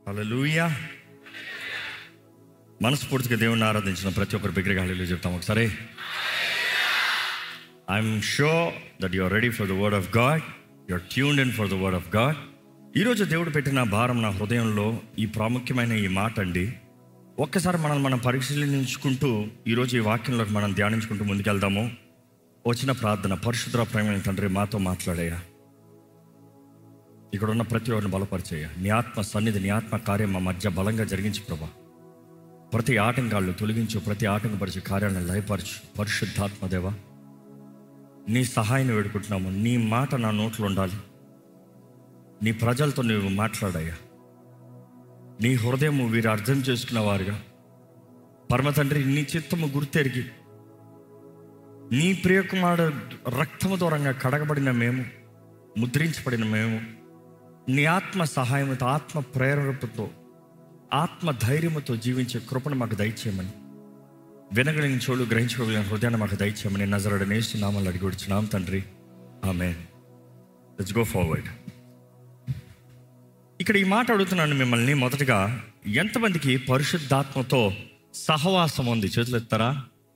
హల్లెలూయా మనస్ఫూర్తిగా దేవుణ్ణి ఆరాధించిన ప్రతి ఒక్కరి బిగ్గరగా హల్లెలూయా చెప్తాం ఒకసారి I'm sure that you are ready for the word of God you are tuned in for the word of God ఈరోజు దేవుడు పెట్టిన భారం నా హృదయంలో ఈ ప్రాముఖ్యమైన ఈ మాట అండి ఒక్కసారి మనం మనం పరిశీలించుకుంటూ ఈరోజు ఈ వాక్యంలోకి మనం ధ్యానించుకుంటూ ముందుకెళ్దాము వచ్చిన ప్రార్థన పరిశుద్ర ప్రేమైన తండ్రి మాతో మాట్లాడయ్యా ఇక్కడ ఉన్న ప్రతి ఒక్కరిని బలపరిచేయ నీ ఆత్మ సన్నిధి నీ ఆత్మ కార్యం మా మధ్య బలంగా జరిగించు ప్రభా ప్రతి ఆటంకాలను తొలగించు ప్రతి ఆటంకపరిచే కార్యాలను లయపరచు పరిశుద్ధాత్మ దేవ నీ సహాయాన్ని వేడుకుంటున్నాము నీ మాట నా నోట్లో ఉండాలి నీ ప్రజలతో నువ్వు మాట్లాడయ్యా నీ హృదయము వీరు అర్థం చేసుకున్న వారుగా పరమ తండ్రి నీ చిత్తము గుర్తెరిగి నీ ప్రియకుమారు రక్తము దూరంగా కడగబడిన మేము ముద్రించబడిన మేము నీ ఆత్మ సహాయంతో ఆత్మ ప్రేరణతో ఆత్మ ధైర్యముతో జీవించే కృపను మాకు దయచేయమని వినగలిగిన చోళ్ళు గ్రహించుకోగలిగిన హృదయాన్ని మాకు దయచేయమని నజరడ నేస్తున్నామని అడిగి వచ్చినాం తండ్రి ఆమె లెట్స్ గో ఫార్వర్డ్ ఇక్కడ ఈ మాట అడుగుతున్నాను మిమ్మల్ని మొదటగా ఎంతమందికి పరిశుద్ధాత్మతో సహవాసం ఉంది చేతులు ఎత్తారా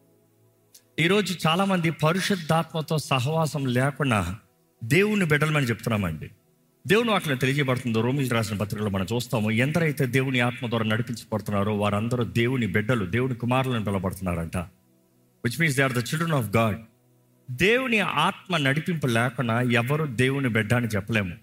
ఈరోజు చాలామంది పరిశుద్ధాత్మతో సహవాసం లేకుండా దేవుని బిడ్డలమని చెప్తున్నామండి దేవుని వాటిని తెలియజేయబడుతుందో రోమిల్ రాసిన పత్రికలో మనం చూస్తాము ఎందరైతే దేవుని ఆత్మ ద్వారా నడిపించబడుతున్నారో వారందరూ దేవుని బిడ్డలు దేవుని కుమారులను పిలబడుతున్నారంట which means they are the children of God దేవుని ఆత్మ నడిపింపు లేకుండా ఎవరు దేవుని బిడ్డ అని చెప్పలేము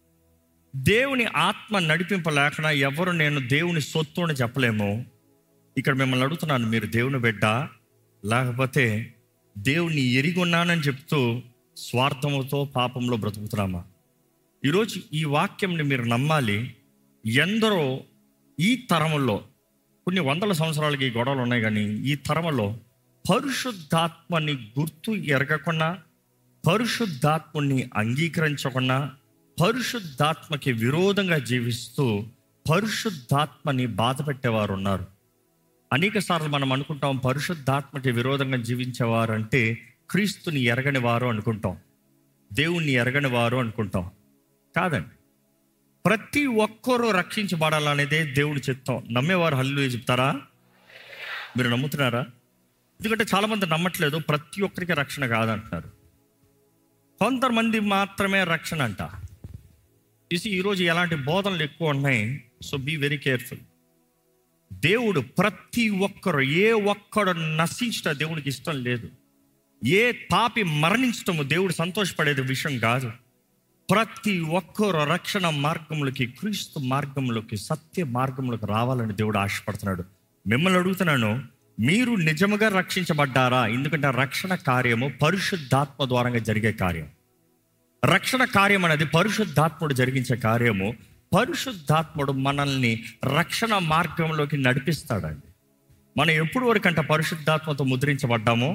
దేవుని ఆత్మ నడిపింపు లేకుండా ఎవరు నేను దేవుని సొత్తు అని చెప్పలేము ఇక్కడ మిమ్మల్ని అడుగుతున్నాను మీరు దేవుని బిడ్డ లేకపోతే దేవుని ఎరిగి ఉన్నానని చెప్తూ స్వార్థముతో పాపంలో బ్రతుకుతున్నామా ఈరోజు ఈ వాక్యంని మీరు నమ్మాలి ఎందరో ఈ తరములో కొన్ని వందల సంవత్సరాలకి ఈ గొడవలు ఉన్నాయి కానీ ఈ తరములో పరిశుద్ధాత్మని గుర్తు ఎరగకుండా పరిశుద్ధాత్మని అంగీకరించకుండా పరిశుద్ధాత్మకి విరోధంగా జీవిస్తూ పరిశుద్ధాత్మని బాధ పెట్టేవారు ఉన్నారు అనేక సార్లు మనం అనుకుంటాం పరిశుద్ధాత్మకి విరోధంగా జీవించేవారు అంటే క్రీస్తుని ఎరగని వారు అనుకుంటాం దేవుణ్ణి ఎరగని వారు అనుకుంటాం కాదండి ప్రతి ఒక్కరూ రక్షించబడాలనేదే దేవుడి చిత్తం నమ్మేవారు హల్లు చెప్తారా మీరు నమ్ముతున్నారా ఎందుకంటే చాలామంది నమ్మట్లేదు ప్రతి ఒక్కరికి రక్షణ కాదంటున్నారు కొంతమంది మాత్రమే రక్షణ అంట చూసి ఈరోజు ఎలాంటి బోధనలు ఎక్కువ ఉన్నాయి సో బీ వెరీ కేర్ఫుల్ దేవుడు ప్రతి ఒక్కరు ఏ ఒక్కడు నశించడం దేవుడికి ఇష్టం లేదు ఏ పాపి మరణించటము దేవుడు సంతోషపడేది విషయం కాదు ప్రతి ఒక్కరు రక్షణ మార్గంలోకి క్రీస్తు మార్గంలోకి సత్య మార్గంలోకి రావాలని దేవుడు ఆశపడుతున్నాడు మిమ్మల్ని అడుగుతున్నాను మీరు నిజముగా రక్షించబడ్డారా ఎందుకంటే రక్షణ కార్యము పరిశుద్ధాత్మ ద్వారంగా జరిగే కార్యం రక్షణ కార్యం అనేది పరిశుద్ధాత్ముడు జరిగించే కార్యము పరిశుద్ధాత్ముడు మనల్ని రక్షణ మార్గంలోకి నడిపిస్తాడండి మనం ఎప్పుడు వరకంట పరిశుద్ధాత్మతో ముద్రించబడ్డామో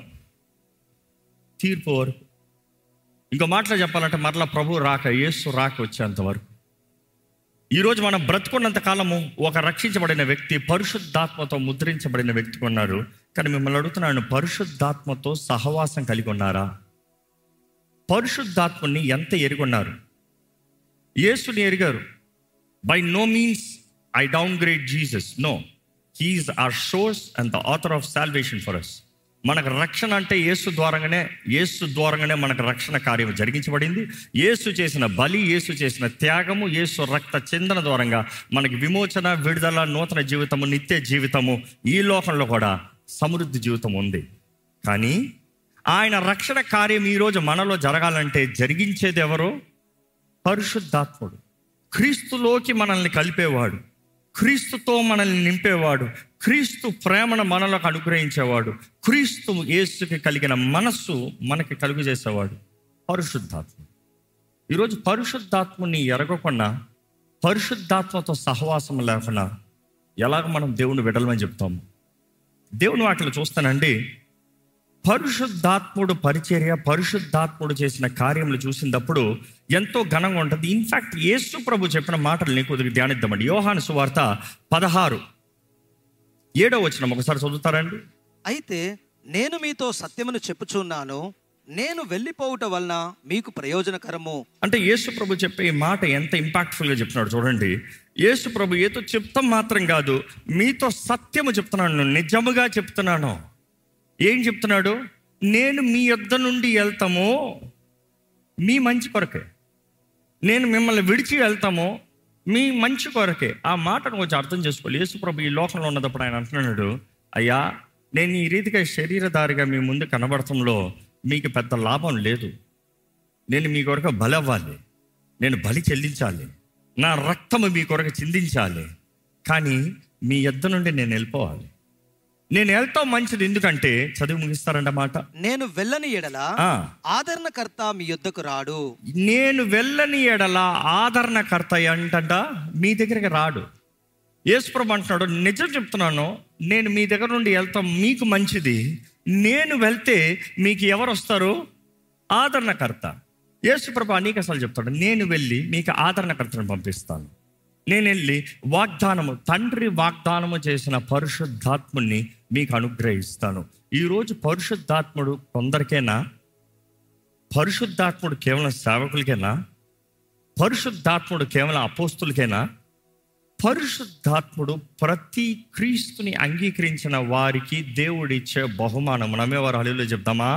తీర్పు వరకు ఇంకో మాటలో చెప్పాలంటే మరలా ప్రభు రాక యేసు రాక వచ్చేంత వరకు ఈరోజు మనం బ్రతుకున్నంత కాలము ఒక రక్షించబడిన వ్యక్తి పరిశుద్ధాత్మతో ముద్రించబడిన వ్యక్తి ఉన్నారు కానీ మిమ్మల్ని అడుగుతున్నాను పరిశుద్ధాత్మతో సహవాసం కలిగి ఉన్నారా పరిశుద్ధాత్మని ఎంత ఎరుగున్నారు యేసుని ఎరిగారు by no means I downgrade Jesus no he's our source and the author of salvation for us మనకు రక్షణ అంటే యేసు ద్వారంగానే యేసు ద్వారంగానే మనకు రక్షణ కార్యం జరిగించబడింది యేసు చేసిన బలి యేసు చేసిన త్యాగము యేసు రక్త చిందన ద్వారంగా మనకి విమోచన విడుదల నూతన జీవితము నిత్య జీవితము ఈ లోకంలో కూడా సమృద్ధి జీవితం ఉంది కానీ ఆయన రక్షణ కార్యం ఈరోజు మనలో జరగాలంటే జరిగించేది ఎవరు పరిశుద్ధాత్ముడు క్రీస్తులోకి మనల్ని కలిపేవాడు క్రీస్తుతో మనల్ని నింపేవాడు క్రీస్తు ప్రేమను మనలోకి అనుగ్రహించేవాడు క్రీస్తు యేసుకి కలిగిన మనస్సు మనకి కలుగు చేసేవాడు పరిశుద్ధాత్మ ఈరోజు పరిశుద్ధాత్మని ఎరగకుండా పరిశుద్ధాత్మతో సహవాసం లేకుండా ఎలాగ మనం దేవుని విడలమని చెప్తాము దేవుని వాటిలో చూస్తానండి పరిశుద్ధాత్ముడు పరిచర్య పరిశుద్ధాత్ముడు చేసిన కార్యములు చూసినప్పుడు ఎంతో ఘనంగా ఉంటుంది ఇన్ఫాక్ట్ యేసు ప్రభు చెప్పిన మాటలు నీకు కొద్దిగా ధ్యానిద్దామండి యోహాను సువార్త పదహారు ఏడో వచ్చిన ఒకసారి చదువుతారండి అయితే నేను మీతో సత్యమును చెప్పుచున్నాను నేను వెళ్ళిపోవుట వలన మీకు ప్రయోజనకరము అంటే యేసు ప్రభు చెప్పే ఈ మాట ఎంత ఇంపాక్ట్ఫుల్గా చెప్తున్నాడు చూడండి యేసు ప్రభు ఏదో చెప్తాం మాత్రం కాదు మీతో సత్యము చెప్తున్నాను నిజముగా చెప్తున్నాను ఏం చెప్తున్నాడు నేను మీ యొద్ద నుండి వెళ్తాము మీ మంచి కొరకే నేను మిమ్మల్ని విడిచి వెళ్తాము మీ మంచి కొరకే ఆ మాటను కొంచెం అర్థం చేసుకోవాలి యేసు ప్రభు ఈ లోకంలో ఉన్నప్పుడు ఆయన అంటున్నాడు అయ్యా నేను ఈ రీతిగా శరీరధారిగా మీ ముందు కనబడటంలో మీకు పెద్ద లాభం లేదు నేను మీ కొరకు బలి అవ్వాలి నేను బలి చెల్లించాలి నా రక్తము మీ కొరకు చిందించాలి కానీ మీ యొద్ద నుండి నేను వెళ్ళిపోవాలి నేను వెళ్తాం మంచిది ఎందుకంటే చదివి ముగిస్తారంట మాట నేను వెళ్ళని ఎడల ఆ. ఆదరణకర్త మీ యొద్దకు రాడు నేను వెళ్ళని ఎడల ఆదరణకర్త అంటంట మీ దగ్గరికి రాడు యేసుప్రభు అంటున్నాడు నిజం చెప్తున్నాను నేను మీ దగ్గర నుండి వెళ్తాం మీకు మంచిది నేను వెళ్తే మీకు ఎవరు వస్తారు ఆదరణకర్త యేసుప్రభు అనేకసార్లు చెప్తాడు నేను వెళ్ళి మీకు ఆదరణకర్తను పంపిస్తాను నేను వెళ్ళి వాగ్దానము తండ్రి వాగ్దానము చేసిన పరిశుద్ధాత్ముని మీకు అనుగ్రహిస్తాను ఈరోజు పరిశుద్ధాత్ముడు కొందరికేనా పరిశుద్ధాత్ముడు కేవలం సేవకులకేనా పరిశుద్ధాత్ముడు కేవలం అపోస్తులకేనా పరిశుద్ధాత్ముడు ప్రతి క్రీస్తుని అంగీకరించిన వారికి దేవుడిచ్చే బహుమానం నమ్మేవారు హలీలో చెప్దామా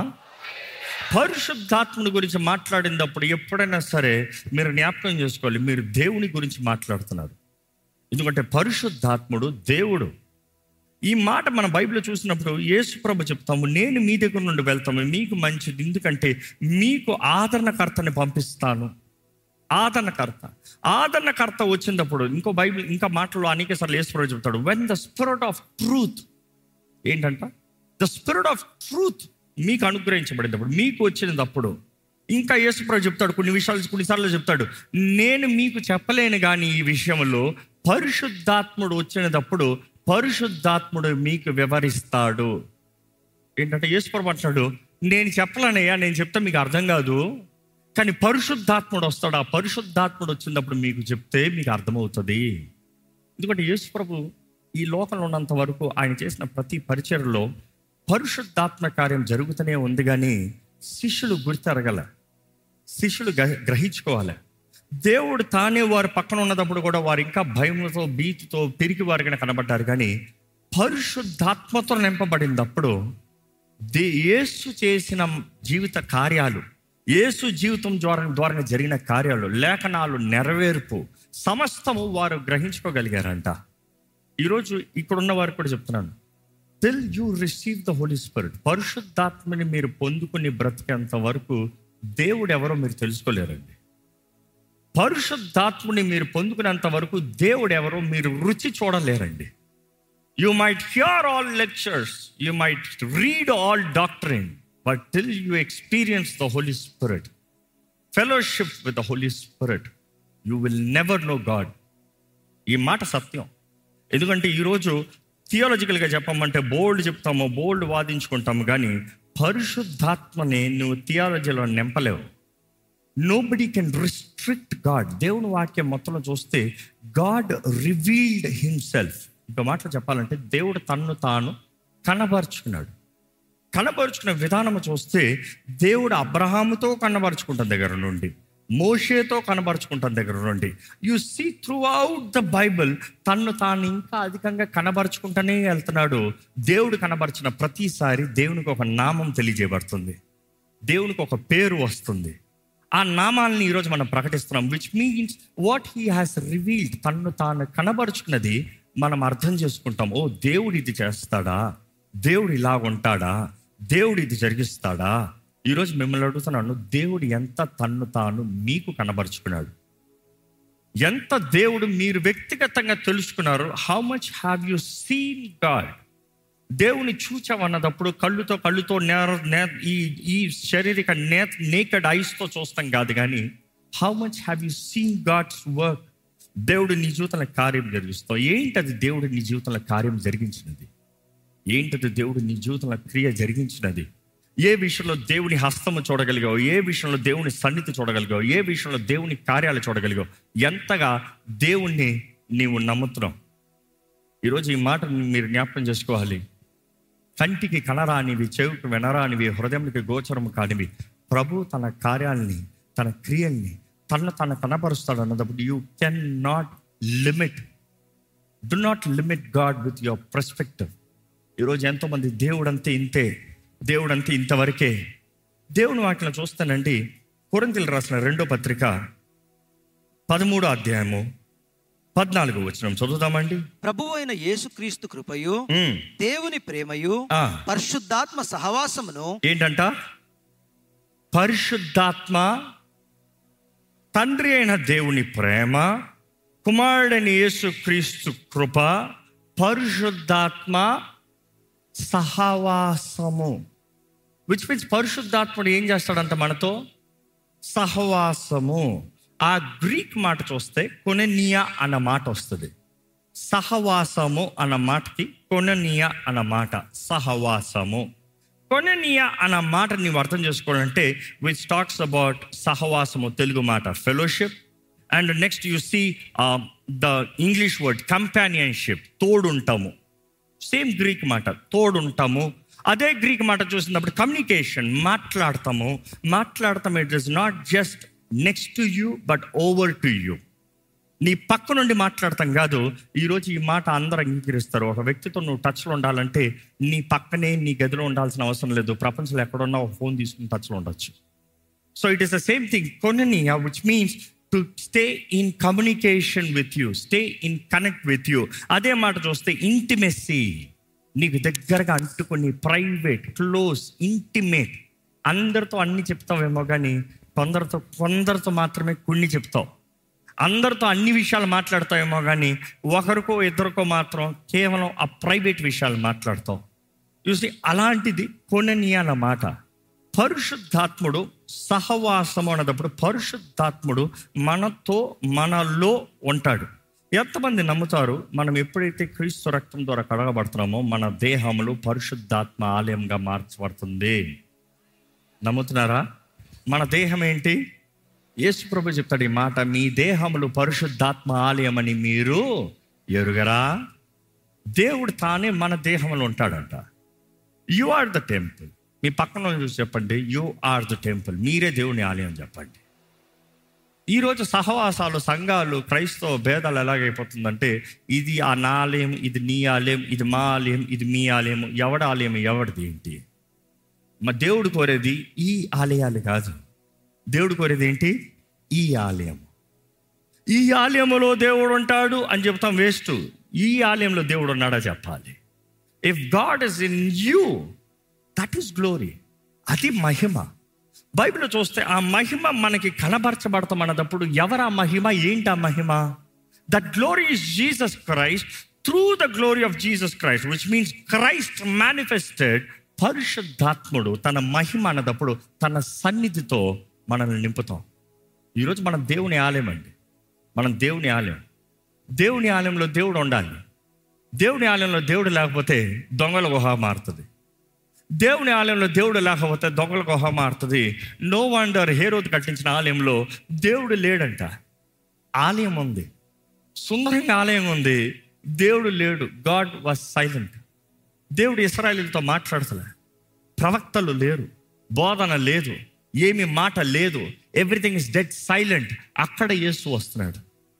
పరిశుద్ధాత్ముడి గురించి మాట్లాడినప్పుడు ఎప్పుడైనా సరే మీరు జ్ఞాపకం చేసుకోవాలి మీరు దేవుని గురించి మాట్లాడుతున్నారు ఎందుకంటే పరిశుద్ధాత్ముడు దేవుడు ఈ మాట మన బైబిల్లో చూసినప్పుడు యేసు ప్రభు చెప్తాము నేను మీ దగ్గర నుండి వెళ్తాము మీకు మంచిది ఎందుకంటే మీకు ఆదరణకర్తని పంపిస్తాను ఆదరణకర్త ఆదరణకర్త వచ్చినప్పుడు ఇంకో బైబిల్ ఇంకా మాటలు అనేక సార్లు యేసు ప్రభు చెప్తాడు when the spirit of truth ఏంటంట ద స్పిరిట్ ఆఫ్ ట్రూత్ మీకు అనుగ్రహించబడినప్పుడు మీకు వచ్చినప్పుడు ఇంకా యేసుప్రభు చెప్తాడు కొన్ని విషయాలు కొన్నిసార్లు చెప్తాడు నేను మీకు చెప్పలేను కానీ ఈ విషయంలో పరిశుద్ధాత్ముడు వచ్చినప్పుడు పరిశుద్ధాత్ముడు మీకు వివరిస్తాడు ఏంటంటే యేసుప్రభు అంటున్నాడు నేను చెప్పలేనయ్యా నేను చెప్తే మీకు అర్థం కాదు కానీ పరిశుద్ధాత్ముడు వస్తాడు ఆ పరిశుద్ధాత్ముడు వచ్చినప్పుడు మీకు చెప్తే మీకు అర్థమవుతుంది ఎందుకంటే యేసు ప్రభు ఈ లోకంలో ఉన్నంత వరకు ఆయన చేసిన ప్రతి పరిచయలో పరిశుద్ధాత్మ కార్యం జరుగుతూనే ఉంది కానీ శిష్యులు గుర్తెరగల శిష్యులు గ్రహ- గ్రహించుకోవాలి దేవుడు తానే వారి పక్కన ఉన్నప్పుడు కూడా వారు ఇంకా భయంతో భీతితో తిరిగి వారిగా కనబడ్డారు కానీ పరిశుద్ధాత్మతో నింపబడినప్పుడు దే యేసు చేసిన జీవిత కార్యాలు యేసు జీవితం ద్వారా ద్వారా జరిగిన కార్యాలు లేఖనాలు నెరవేర్పు సమస్తము వారు గ్రహించుకోగలిగారంట ఈరోజు ఇక్కడున్న వారికి కూడా చెప్తున్నాను till you receive the Holi spirit పరిశుద్ధాత్మని మీరు పొందుకుని బ్రతికేంత వరకు దేవుడు ఎవరో మీరు తెలుసుకోలేరండి పరిశుద్ధాత్ముని మీరు పొందుకునేంత వరకు దేవుడు ఎవరో మీరు రుచి చూడలేరండి you might hear all lectures you might read all doctrine but till you experience the Holi spirit fellowship with the Holi spirit you will never know God ఈ మాట సత్యం ఎందుకంటే ఈరోజు థియాలజికల్గా చెప్పమంటే బోల్డ్ చెప్తాము బోల్డ్ వాదించుకుంటాము కానీ పరిశుద్ధాత్మని నువ్వు థియాలజీలో నింపలేవు నోబడి కెన్ రిస్ట్రిక్ట్ గాడ్ దేవుని వాక్యం మొత్తంలో చూస్తే గాడ్ రివీల్డ్ హిమ్సెల్ఫ్ ఇంకో మాటలు చెప్పాలంటే దేవుడు తన్ను తాను కనబరుచుకున్నాడు కనబరుచుకున్న విధానం చూస్తే దేవుడు అబ్రహాముతో కనబరుచుకుంటాం దగ్గర నుండి మోషేతో కనబరుచుకుంటాం దగ్గర నుండి you see throughout the Bible తన్ను తాను ఇంకా అధికంగా కనబరుచుకుంటూనే వెళ్తున్నాడు దేవుడు కనబరిచిన ప్రతిసారి దేవునికి ఒక నామం తెలియజేయబడుతుంది దేవునికి ఒక పేరు వస్తుంది ఆ నామాలని ఈరోజు మనం ప్రకటిస్తున్నాం which means what he has revealed తన్ను తాను కనబరుచుకున్నది మనం అర్థం చేసుకుంటాం ఓ దేవుడు ఇది చేస్తాడా దేవుడు ఇలా ఉంటాడా దేవుడు ఇది జరిగిస్తాడా ఈరోజు మిమ్మల్ని అడుగుతున్నాను దేవుడు ఎంత తన్ను తాను మీకు కనబరుచుకున్నాడు ఎంత దేవుడు మీరు వ్యక్తిగతంగా తెలుసుకున్నారు how much have you seen God దేవుని చూచామన్నదప్పుడు కళ్ళుతో కళ్ళుతో నేర నే ఈ ఈ శారీరక నే నేకెడ్ ఐస్తో చూస్తాం కాదు కానీ how much have you seen God's work దేవుడు నీ జీవితంలో కార్యం జరిగిస్తావు ఏంటది దేవుడు నీ జీవితంలో కార్యం జరిగించినది ఏంటది దేవుడు నీ జీవితంలో క్రియ జరిగించినది ఏ విషయంలో దేవుని హస్తము చూడగలిగావు ఏ విషయంలో దేవుని సన్నిధి చూడగలిగావు ఏ విషయంలో దేవుని కార్యాలు చూడగలిగావు ఎంతగా దేవుణ్ణి నీవు నమ్ముతున్నావు ఈరోజు ఈ మాట మీరు జ్ఞాపకం చేసుకోవాలి కంటికి కనరానివి చెవికి వినరానివి హృదయంకి గోచరము కానివి ప్రభు తన కార్యాలని తన క్రియల్ని తన తన కనపరుస్తాడు అన్నప్పుడు you can not limit do not limit God with your perspective ఈరోజు ఎంతోమంది దేవుడంతే ఇంతే దేవుడంతే ఇంతవరకే దేవుని వాటిని చూస్తానండి కొరింతలు రాసిన రెండో పత్రిక పదమూడో అధ్యాయము పద్నాలుగు వచ్చిన చదువుతామండి ప్రభు అయిన యేసుక్రీస్తు కృపయు ఉమ్, దేవుని ప్రేమయు ఆ, పరిశుద్ధాత్మ సహవాసమును ఏంటంట పరిశుద్ధాత్మ తండ్రి అయిన దేవుని ప్రేమ కుమారుడైన యేసు క్రీస్తు కృప పరిశుద్ధాత్మ సహవాసము విచ్ మీన్స్ పరిశుద్ధాత్ముడు ఏం చేస్తాడంట మనతో సహవాసము ఆ గ్రీక్ మాట చూస్తే కొననియా అన్న మాట వస్తుంది సహవాసము అన్న మాటకి కొననీయ అన్న మాట సహవాసము కొననీయ అన్న మాట నీవు అర్థం చేసుకోవాలంటే విచ్ టాక్స్ అబౌట్ సహవాసము తెలుగు మాట fellowship and next you see the English word companionship తోడుంటాము సేమ్ గ్రీక్ మాట తోడుంటాము అదే గ్రీక్ మాట చూసినప్పుడు కమ్యూనికేషన్ మాట్లాడతాము మాట్లాడతాం it is not just next to you but over to you నీ పక్క నుండి మాట్లాడతాం కాదు ఈరోజు ఈ మాట అందరూ అంగీకరిస్తారు ఒక వ్యక్తితో నువ్వు టచ్లో ఉండాలంటే నీ పక్కనే నీ గదిలో ఉండాల్సిన అవసరం లేదు ప్రపంచంలో ఎక్కడున్నా ఒక ఫోన్ తీసుకుని టచ్లో ఉండొచ్చు so it is the same thing koinonia which means to stay in communication with you stay in connect with you అదే మాట చూస్తే ఇంటిమెస్సీ నీకు దగ్గరగా అంటుకొని ప్రైవేట్ క్లోజ్ ఇంటిమేట్ అందరితో అన్ని చెప్తావేమో కానీ కొందరితో కొందరితో మాత్రమే కొన్ని చెప్తావు అందరితో అన్ని విషయాలు మాట్లాడతావేమో కానీ ఒకరికో ఇద్దరికో మాత్రం కేవలం ఆ ప్రైవేట్ విషయాలు మాట్లాడతావు చూసి అలాంటిది కొనని అన్న మాట పరిశుద్ధాత్ముడు సహవాసము అన్నప్పుడు పరిశుద్ధాత్ముడు మనతో మనలో ఉంటాడు ఎంతమంది నమ్ముతారు మనం ఎప్పుడైతే క్రీస్తు రక్తం ద్వారా కడగబడుతున్నామో మన దేహములు పరిశుద్ధాత్మ ఆలయంగా మార్చబడుతుంది నమ్ముతున్నారా మన దేహం ఏంటి యేసు ప్రభు చెప్తాడు ఈ మాట మీ దేహములు పరిశుద్ధాత్మ ఆలయం అని మీరు ఎరుగరా దేవుడు తానే మన దేహంలో ఉంటాడంట యు ఆర్ ద టెంపుల్ మీ పక్కన చూసి చెప్పండి యు ఆర్ ద టెంపుల్ మీరే దేవుని ఆలయం చెప్పండి ఈరోజు సహవాసాలు సంఘాలు క్రైస్తవ భేదాలు ఎలాగైపోతుందంటే ఇది ఆ నా ఆలయం ఇది నీ ఆలయం ఇది మా ఆలయం ఇది మీ ఆలయం ఎవడ ఆలయం ఎవడిది ఏంటి మా దేవుడు కోరేది ఈ ఆలయాలు కాదు దేవుడు కోరేది ఏంటి ఈ ఆలయం ఈ ఆలయములో దేవుడు ఉంటాడు అని చెప్తాం వేస్ట్ ఈ ఆలయంలో దేవుడు ఉన్నాడా చెప్పాలి if God is in you that is glory అది మహిమ బైబిల్ చూస్తే ఆ మహిమ మనకి కనబరచబడతాం అన్నప్పుడు ఎవరు ఆ మహిమ ఏంటి ఆ మహిమ the glory is Jesus Christ through the glory of Jesus Christ which means Christ manifested పరిశుద్ధాత్ముడు తన మహిమ అన్నదప్పుడు తన సన్నిధితో మనల్ని నింపుతాం ఈరోజు మనం దేవుని ఆలయం అండి మనం దేవుని ఆలయం దేవుని ఆలయంలో దేవుడు ఉండాలి దేవుని ఆలయంలో దేవుడు లేకపోతే దొంగల గుహ మారుతుంది దేవుని ఆలయంలో దేవుడు లేకపోతే దొంగల గుహ మారుతుంది నో వండర్ హేరోది కట్టించిన ఆలయంలో దేవుడు లేడంట ఆలయం ఉంది సుందరంగా ఆలయం ఉంది దేవుడు లేడు గాడ్ వాజ్ సైలెంట్ దేవుడు ఇస్రాయలీలతో మాట్లాడతలే ప్రవక్తలు లేరు బోధన లేదు ఏమి మాట లేదు ఎవ్రీథింగ్ ఇస్ డెడ్ సైలెంట్ అక్కడ యేసు వస్తున్నాడు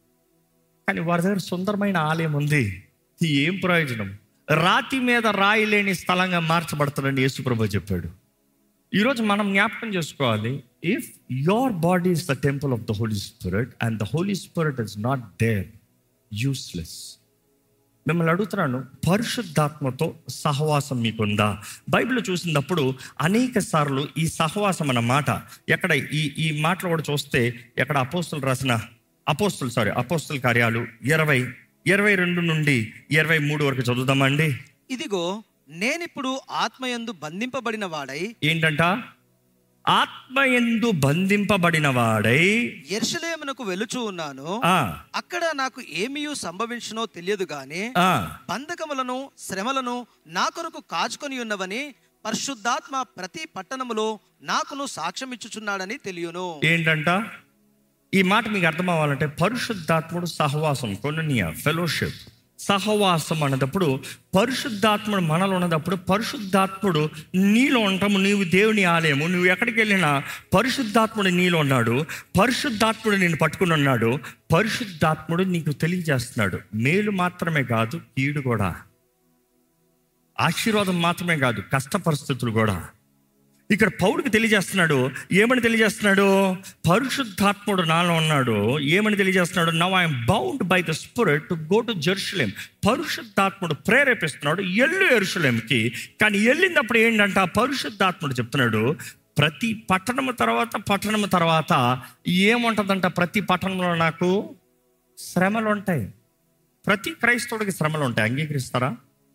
కానీ వారి దగ్గర సుందరమైన ఆలయం ఉంది ఇది ఏం ప్రయోజనం రాతి మీద రాయి లేని స్థలంగా మార్చబడతాడని యేసుప్రభు చెప్పాడు ఈరోజు మనం జ్ఞాపకం చేసుకోవాలి if your body is the temple of the Holi spirit and the Holi spirit is not there useless మిమ్మల్ని అడుగుతున్నాను పరిశుద్ధాత్మతో సహవాసం మీకుందా బైబిల్ చూసినప్పుడు అనేక సార్లు ఈ సహవాసం అన్న మాట ఎక్కడ ఈ ఈ మాటలు కూడా చూస్తే ఎక్కడ అపోస్తులు రాసిన అపోస్తులు సారీ అపోస్తుల కార్యాలు ఇరవై ఇరవై రెండు నుండి ఇరవై మూడు వరకు చదువుదామండి ఇదిగో నేనిప్పుడు ఆత్మయందు బంధింపబడిన వాడై ఏంటంట ఆత్మయందు బంధింపబడిన వాడై ఎర్షలేమునకు వెలుచు ఉన్నాను ఆ, అక్కడ నాకు ఏమీయూ సంభవించునో తెలియదు గాని ఆ, బంధకములను శ్రమలను నా కొరకు కాచుకొని ఉన్నవని పరిశుద్ధాత్మ ప్రతి పట్టణములో నాకును సాక్ష్యమిచ్చుచున్నాడని తెలియను ఏంటంట ఈ మాట మీకు అర్థం అవ్వాలంటే పరిశుద్ధాత్ముడు సహవాసం కొననీయ ఫెలోషిప్ సహవాసం అన్నప్పుడు పరిశుద్ధాత్ముడు మనలో ఉన్నప్పుడు పరిశుద్ధాత్ముడు నీలో ఉంటాము నీవు దేవుని ఆలయము నువ్వు ఎక్కడికి వెళ్ళినా పరిశుద్ధాత్ముడు నీలో ఉన్నాడు పరిశుద్ధాత్ముడు నేను పట్టుకుని ఉన్నాడు పరిశుద్ధాత్ముడు నీకు తెలియజేస్తున్నాడు మేలు మాత్రమే కాదు కీడు కూడా ఆశీర్వాదం మాత్రమే కాదు కష్ట పరిస్థితులు కూడా ఇక్కడ పౌరుడికి తెలియజేస్తున్నాడు ఏమని తెలియజేస్తున్నాడు పరిశుద్ధాత్ముడు నాలో ఉన్నాడు ఏమని తెలియజేస్తున్నాడు now I'm bound by the spirit to go to Jerusalem పరిశుద్ధాత్ముడు ప్రేరేపిస్తున్నాడు ఎల్లు ఎరుసలేంకి కానీ వెళ్ళినప్పుడు ఏంటంటే ఆ పరిశుద్ధాత్ముడు చెప్తున్నాడు ప్రతి పట్టణము తర్వాత పట్టణము తర్వాత ఏముంటుందంట ప్రతి పట్టణంలో నాకు శ్రమలు ఉంటాయి ప్రతి క్రైస్తవుడికి శ్రమలు ఉంటాయి అంగీకరిస్తారా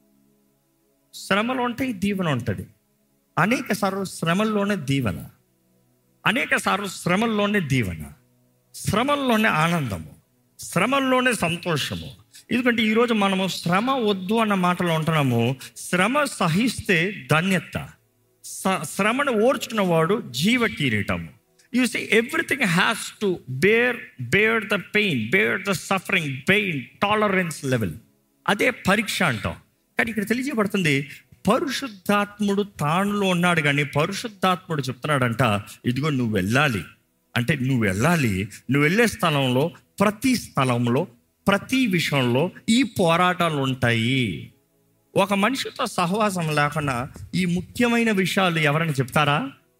శ్రమలు ఉంటాయి దీవెన ఉంటుంది అనేక సార్లు శ్రమల్లోనే దీవెన అనేక సార్లు శ్రమల్లోనే దీవెన శ్రమల్లోనే ఆనందము శ్రమల్లోనే సంతోషము ఎందుకంటే ఈరోజు మనము శ్రమ వద్దు అన్న మాటలో ఉంటున్నాము శ్రమ సహిస్తే ధన్యత స- శ్రమను ఓర్చుకున్నవాడు జీవ కిరీటము you see everything has to bear bear the pain bear the suffering pain tolerance level అదే పరీక్ష అంటాం కానీ ఇక్కడ తెలియజేయబడుతుంది పరిశుద్ధాత్ముడు తానులో ఉన్నాడు కానీ పరిశుద్ధాత్ముడు చెప్తున్నాడంట ఇదిగో నువ్వు వెళ్ళాలి అంటే నువ్వు వెళ్ళాలి నువ్వు వెళ్ళే స్థలంలో ప్రతి స్థలంలో ప్రతి విషయంలో ఈ పోరాటాలు ఉంటాయి ఒక మనిషితో సహవాసం లేకుండా ఈ ముఖ్యమైన విషయాలు ఎవరైనా చెప్తారా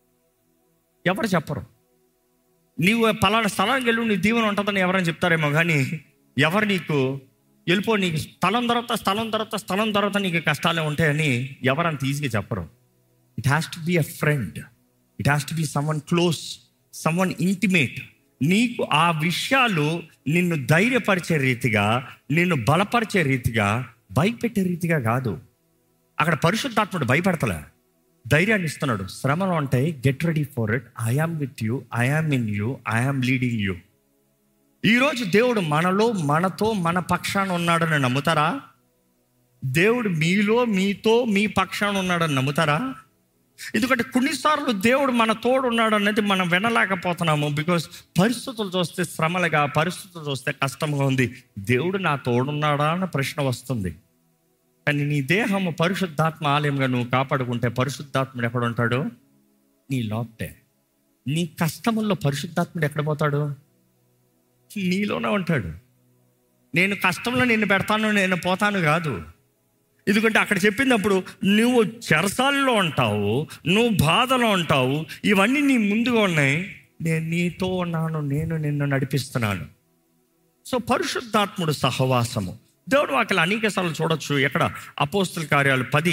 ఎవరు చెప్పరు నీవు పలానా స్థలానికి వెళ్ళు నీ దీవెన ఉంటుందని ఎవరైనా చెప్తారేమో కానీ ఎవరు నీకు వెళ్ళిపో నీకు స్థలం తర్వాత స్థలం తర్వాత స్థలం తర్వాత నీకు కష్టాలే ఉంటాయని ఎవరంత ఈజీగా చెప్పరు it has to be a friend it has to be someone close someone intimate నీకు ఆ విషయాలు నిన్ను ధైర్యపరిచే రీతిగా నిన్ను బలపరిచే రీతిగా భయపెట్టే రీతిగా కాదు అక్కడ పరిశుద్ధాత్ముడు భయపెడతలే ధైర్యాన్ని ఇస్తున్నాడు శ్రమలు ఉంటాయి get ready for it I am with you I am in you I am leading you ఈరోజు దేవుడు మనలో మనతో మన పక్షాన ఉన్నాడని నమ్ముతారా దేవుడు మీలో మీతో మీ పక్షాన ఉన్నాడని నమ్ముతారా ఎందుకంటే కొన్నిసార్లు దేవుడు మన తోడు ఉన్నాడు అనేది మనం వినలేకపోతున్నాము బికాస్ పరిస్థితులు చూస్తే శ్రమలుగా పరిస్థితులు చూస్తే కష్టంగా ఉంది దేవుడు నా తోడున్నాడా అన్న ప్రశ్న వస్తుంది కానీ నీ దేహము పరిశుద్ధాత్మ ఆలయంగా నువ్వు కాపాడుకుంటే పరిశుద్ధాత్ముడు ఎక్కడ ఉంటాడు నీ లోపటే నీ కష్టముల్లో పరిశుద్ధాత్ముడు ఎక్కడ పోతాడు నీలోనే ఉంటాడు నేను కష్టంలో నిన్ను పెడతాను నేను పోతాను కాదు ఎందుకంటే అక్కడ చెప్పినప్పుడు నువ్వు చెరసాల్లో ఉంటావు నువ్వు బాధలో ఉంటావు ఇవన్నీ నీ ముందుగా ఉన్నాయి నేను నీతో ఉన్నాను నేను నిన్ను నడిపిస్తున్నాను సో పరిశుద్ధాత్ముడు సహవాసము దేవుడు వాక్యలు అనేక సార్లు చూడొచ్చు ఎక్కడ అపోస్తుల కార్యాలు పది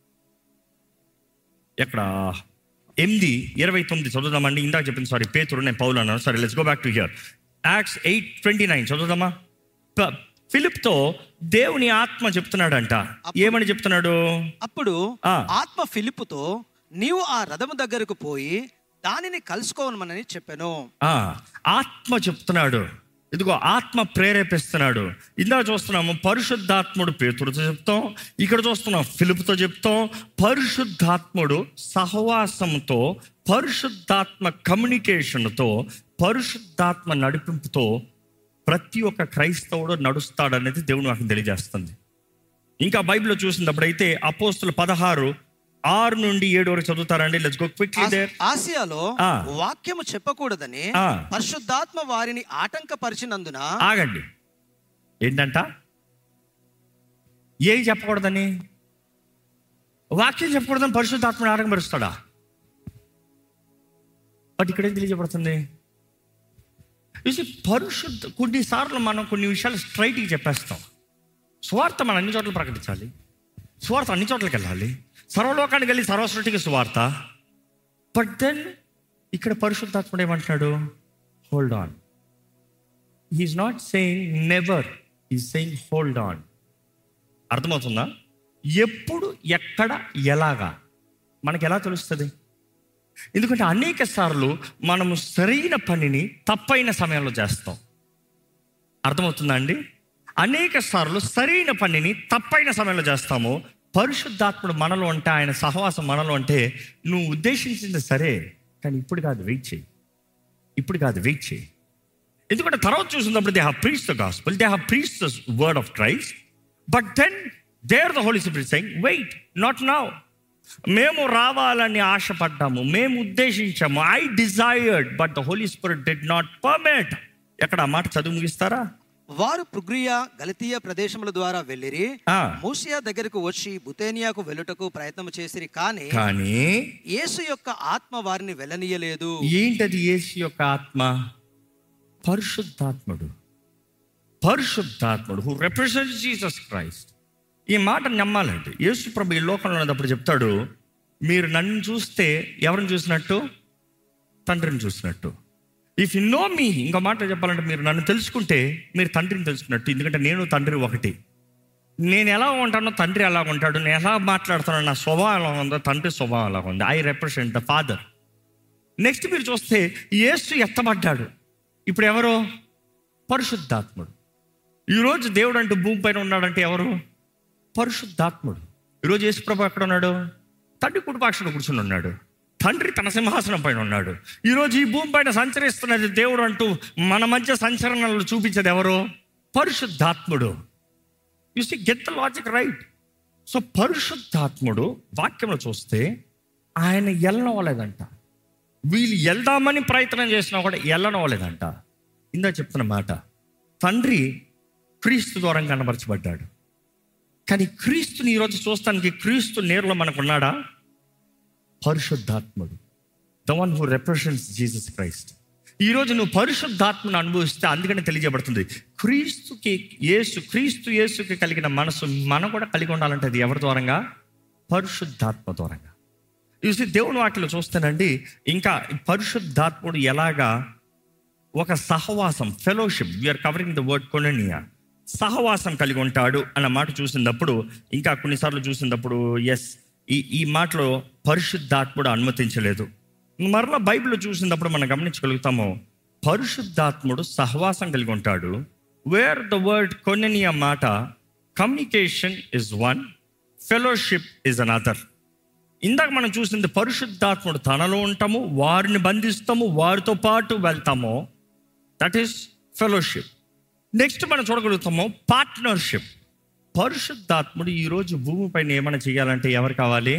ఎక్కడ ఎనిమిది ఇరవై తొమ్మిది చదువుదామండి ఇందాక చెప్పింది సారీ పేతురు నేను పౌలు అన్నాను సరే let's go back to here Acts eight twenty nine చదువుదామా ప- ఫిలిప్తో దేవుని ఆత్మ చెప్తున్నాడంట ఏమని చెప్తున్నాడు అప్పుడు ఆ. ఆత్మ ఫిలిప్పుతో నీవు ఆ రథము దగ్గరకు పోయి దానిని కలుసుకోవమని చెప్పాను ఆ, ఆత్మ చెప్తున్నాడు ఇదిగో ఆత్మ ప్రేరేపిస్తున్నాడు ఇందాక చూస్తున్నాము పరిశుద్ధాత్ముడు పేతుడితో చెప్తాం ఇక్కడ చూస్తున్నాం ఫిలిప్తో చెప్తాం పరిశుద్ధాత్ముడు సహవాసంతో పరిశుద్ధాత్మ కమ్యూనికేషన్తో పరిశుద్ధాత్మ నడిపింపుతో ప్రతి ఒక్క క్రైస్తవుడు నడుస్తాడనేది దేవుడు నాకు తెలియజేస్తుంది ఇంకా బైబిల్లో చూసినప్పుడైతే అపోస్తులు పదహారు ఆరు నుండి ఏడు వరకు చదువుతారండి లెట్స్ గో క్విక్లీ దేర్ ఆస్- ఆసియాలో ఆ. వాక్యము చెప్పకూడదని ఆ. పరిశుద్ధాత్మ వారిని ఆటంకపరిచినందున ఆగండి ఏంటంట ఏం చెప్పకూడదని వాక్యం చెప్పకూడదని పరిశుద్ధాత్మని ఆరంభరుస్తాడా బట్ ఇక్కడ ఏం తెలియజేయబడుతుంది చూసి పరిశుద్ధ కొన్నిసార్లు మనం కొన్ని విషయాలు స్ట్రైట్గా చెప్పేస్తాం స్వార్థ మనం అన్ని చోట్ల ప్రకటించాలి స్వార్థ అన్ని చోట్లకి వెళ్ళాలి సర్వలోకానికి వెళ్ళి సర్వసృష్టికి స్వార్థ బట్ దెన్ ఇక్కడ పరిశుద్ధాత్ముడు ఏమంటున్నాడు hold on he's not saying never is saying hold on అర్థమవుతుందా ఎప్పుడు ఎక్కడ ఎలాగా మనకి ఎలా తెలుస్తుంది ఎందుకంటే అనేక సార్లు మనము సరైన పనిని తప్పైన సమయంలో చేస్తాం అర్థమవుతుందా అండి అనేక సార్లు సరైన పనిని తప్పైన సమయంలో చేస్తాము పరిశుద్ధాత్ముడు మనలో ఉంటే ఆయన సహవాసం మనలో ఉంటే నువ్వు ఉద్దేశించింది సరే కానీ ఇప్పుడు కాదు వెయిట్ చేయి ఇప్పుడు కాదు వెయిట్ చేయి ఎందుకంటే తర్వాత చూసినప్పుడు they have preach the gospel they have preach the word of Christ but then there the Holi spirit saying wait not now మేము రావాలని ఆశపడ్డాము మేము ఉద్దేశించాము I desired but the Holi spirit did not permit ఎక్కడ ఆ మాట చదువు ముగిస్తారా వారు పుగ్రియా గలతీయ ప్రదేశముల ద్వారా వెళ్ళిరి ఆ. మూసియా దగ్గరకు వచ్చి బుతేనియాకు వెళ్ళుటకు ప్రయత్నం చేసిరి కానీ కానీ యేసు యొక్క ఆత్మ వారిని వెళ్ళనీయలేదు ఏంటది యేసు యొక్క ఆత్మ పరిశుద్ధాత్ముడు పరిశుద్ధాత్ముడు హూ రిప్రజెంట్ జీసస్ క్రైస్ట్ ఈ మాట నమ్మాలండి యేసు ప్రభు ఈ లోకంలో ఉన్నప్పుడు చెప్తాడు మీరు నన్ను చూస్తే ఎవరిని చూసినట్టు తండ్రిని చూసినట్టు ఇఫ్ యు నో మీ ఇంకో మాట చెప్పాలంటే మీరు నన్ను తెలుసుకుంటే మీరు తండ్రిని తెలుసుకున్నట్టు ఎందుకంటే నేను తండ్రి ఒకటి నేను ఎలా ఉంటానో తండ్రి ఎలా ఉంటాడు నేను ఎలా మాట్లాడుతానో నా స్వభావం ఎలా ఉందో తండ్రి స్వభావం ఎలా ఉంది I represent the father next మీరు చూస్తే యేసు ఎత్తబడ్డాడు ఇప్పుడు ఎవరు పరిశుద్ధాత్ముడు ఈరోజు దేవుడు అంటూ భూమి పైన ఉన్నాడంటే ఎవరు పరిశుద్ధాత్ముడు ఈరోజు యేసు ప్రభు ఎక్కడ ఉన్నాడు తండ్రి కుటుంబాక్షణ కూర్చుని ఉన్నాడు తండ్రి తన సింహాసనం పైన ఉన్నాడు ఈరోజు ఈ భూమి పైన సంచరిస్తున్నది దేవుడు అంటూ మన మధ్య సంచలనాలు చూపించేది ఎవరు పరిశుద్ధాత్ముడు you see get the logic right so పరిశుద్ధాత్ముడు వాక్యంలో చూస్తే ఆయన ఎల్లనవ్వలేదంట వీళ్ళు వెళ్దామని ప్రయత్నం చేసినా కూడా వెళ్ళనవ్వలేదంట ఇందా చెప్తున్న మాట తండ్రి క్రీస్తు ద్వారా కనబరచబడ్డాడు కానీ క్రీస్తుని ఈరోజు చూస్తానికి క్రీస్తు నేరులో మనకున్నాడా పరిశుద్ధాత్ముడు the one who represents Jesus Christ ఈరోజు నువ్వు పరిశుద్ధాత్మను అనుభవిస్తే అందుకని తెలియజేయబడుతుంది క్రీస్తుకి యేసు క్రీస్తు యేసుకి కలిగిన మనసు మనం కూడా కలిగి ఉండాలంటే అది ఎవరి ద్వారంగా పరిశుద్ధాత్మ ద్వారంగా చూసి దేవుని వాటిలో చూస్తానండి ఇంకా ఈ పరిశుద్ధాత్ముడు ఎలాగా ఒక సహవాసం fellowship we're covering the word koinonia సహవాసం కలిగి ఉంటాడు అన్న మాట చూసినప్పుడు ఇంకా కొన్నిసార్లు చూసినప్పుడు ఎస్ ఈ ఈ మాటలో పరిశుద్ధాత్ముడు అనుమతించలేదు మరలా బైబిల్ చూసినప్పుడు మనం గమనించగలుగుతాము పరిశుద్ధాత్ముడు సహవాసం కలిగి ఉంటాడు వేర్ ద వర్డ్ కొననియా మాట communication is one fellowship is another ఇందాక మనం చూసింది పరిశుద్ధాత్ముడు తనలో ఉంటాము వారిని బంధిస్తాము వారితో పాటు వెళ్తాము దట్ ఈస్ ఫెలోషిప్ నెక్స్ట్ మనం చూడగలుగుతాము పార్ట్నర్షిప్ పరిశుద్ధాత్ముడు ఈరోజు భూమిపైన ఏమైనా చేయాలంటే ఎవరు కావాలి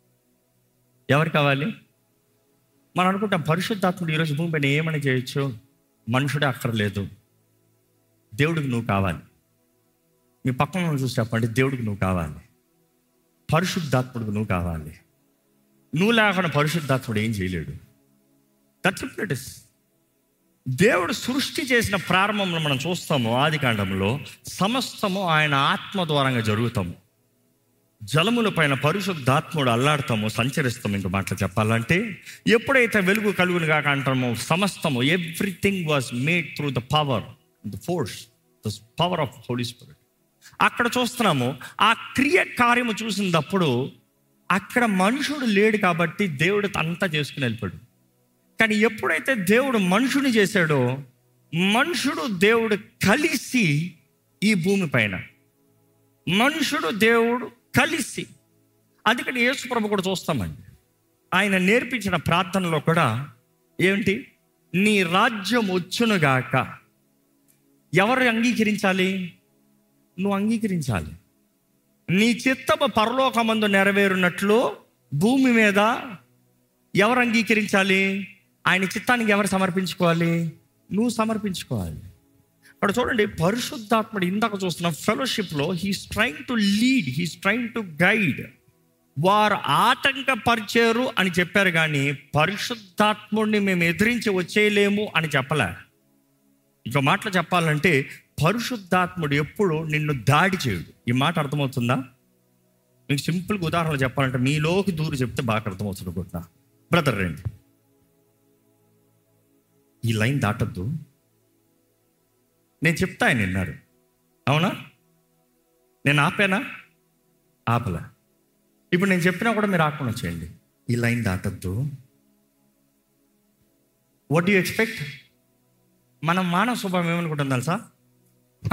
ఎవరు కావాలి మనం అనుకుంటాం పరిశుద్ధాత్ముడు ఈరోజు భూమిపైన ఏమైనా చేయొచ్చు మనుషుడే అక్కర్లేదు దేవుడికి నువ్వు కావాలి మీ పక్కన ఉన్న చూసి చెప్పండి దేవుడికి నువ్వు కావాలి పరిశుద్ధాత్ముడికి నువ్వు కావాలి నువ్వు లేకుండా పరిశుద్ధాత్ముడు ఏం చేయలేడు దట్స్ ఇట్ ఇస్ దేవుడు సృష్టి చేసిన ప్రారంభంలో మనం చూస్తాము ఆది కాండంలో సమస్తము ఆయన ఆత్మ ద్వారంగా జరుగుతాము జలముల పైన పరిశుద్ధాత్ముడు అల్లాడతాము సంచరిస్తాము ఇంక మాటలు చెప్పాలంటే ఎప్పుడైతే వెలుగు కలుగును కాక అంటామో సమస్తము everything was made through the power the force the power of holy spirit అక్కడ చూస్తున్నాము ఆ క్రియ కార్యము చూసినప్పుడు అక్కడ మనుషుడు లేడు కాబట్టి దేవుడు అంతా చేసుకుని వెళ్ళిపోయాడు కానీ ఎప్పుడైతే దేవుడు మనుషుని చేశాడో మనుషుడు దేవుడు కలిసి ఈ భూమి పైన మనుషుడు దేవుడు కలిసి అందుకని యేసు ప్రభు కూడా చూస్తామండి ఆయన నేర్పించిన ప్రార్థనలో కూడా ఏమిటి నీ రాజ్యం వచ్చునుగాక ఎవరు అంగీకరించాలి నువ్వు అంగీకరించాలి నీ చిత్తము పరలోకమందు నెరవేరునట్లు భూమి మీద ఎవరు అంగీకరించాలి ఆయన చిత్తానికి ఎవరు సమర్పించుకోవాలి నువ్వు సమర్పించుకోవాలి అక్కడ చూడండి పరిశుద్ధాత్ముడు ఇందాక చూస్తున్న ఫెలోషిప్లో he's trying to lead he's trying to guide వారు ఆటంకపరిచారు అని చెప్పారు కానీ పరిశుద్ధాత్ముడిని మేము ఎదిరించి వచ్చేయలేము అని చెప్పలే ఇంకో మాటలు చెప్పాలంటే పరిశుద్ధాత్ముడు ఎప్పుడు నిన్ను దాడి చేయడు ఈ మాట అర్థమవుతుందా మీకు సింపుల్గా ఉదాహరణ చెప్పాలంటే మీలోకి దూరు చెప్తే బాగా అర్థమవుతుంది అనుకుంటున్నా బ్రదర్ రండి ఈ లైన్ దాటద్దు నేను చెప్తా ఆయన విన్నారు అవునా నేను ఆపానా ఆపలా ఇప్పుడు నేను చెప్పినా కూడా మీరు ఆకుండా చేయండి ఈ లైన్ దాటద్దు వాట్ యు ఎక్స్పెక్ట్ మనం మానవ స్వభావం ఏమనుకుంటాం తెలుసా హా!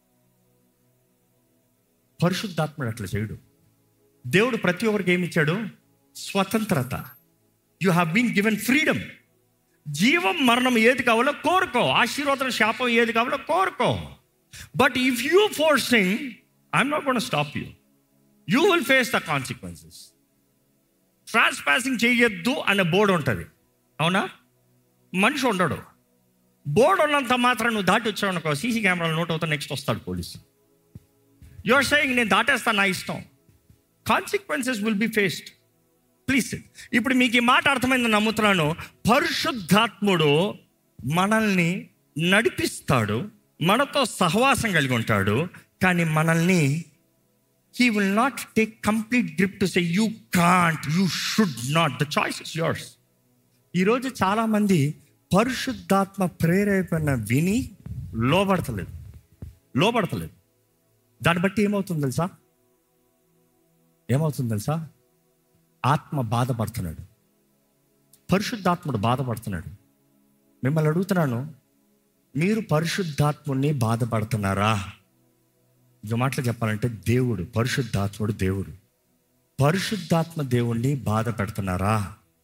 పరిశుద్ధాత్ముడు అట్లా చేయడు దేవుడు ప్రతి ఒక్కరికి ఏమి ఇచ్చాడు స్వతంత్రత you have been given freedom జీవం మరణం ఏది కావాలో కోరుకో ఆశీర్వాదం శాపం ఏది కావాలో కోరుకో but if you forcing I'm not gonna stop you you will face the consequences trespassing చేయొద్దు అనే బోర్డు ఉంటుంది అవునా మనిషి ఉండడు బోర్డు ఉన్నంత మాత్రం నువ్వు దాటి వచ్చావు అనుకో సీసీ కెమెరాలు నోట్ అవుతా నెక్స్ట్ వస్తాడు పోలీసు యువర్ సేయింగ్ నేను దాటేస్తాను నా ఇష్టం consequences will be faced please ఇప్పుడు మీకు ఈ మాట అర్థమైందని నమ్ముతున్నాను పరిశుద్ధాత్ముడు మనల్ని నడిపిస్తాడు మనతో సహవాసం కలిగి ఉంటాడు కానీ మనల్ని he will not take complete grip to say you can't you should not the choice is yours ఈరోజు చాలామంది పరిశుద్ధాత్మ ప్రేరేపణ విని లోబడతలేదు లోబడతలేదు దాన్ని బట్టి ఏమవుతుంది తెలుసా ఏమవుతుంది తెలుసా ఆత్మ బాధపడుతున్నాడు పరిశుద్ధాత్ముడు బాధపడుతున్నాడు మిమ్మల్ని అడుగుతున్నాను మీరు పరిశుద్ధాత్ముడిని బాధపడుతున్నారా ఇంకో మాటలు చెప్పాలంటే దేవుడు పరిశుద్ధాత్ముడు దేవుడు పరిశుద్ధాత్మ దేవుణ్ణి బాధ పెడుతున్నారా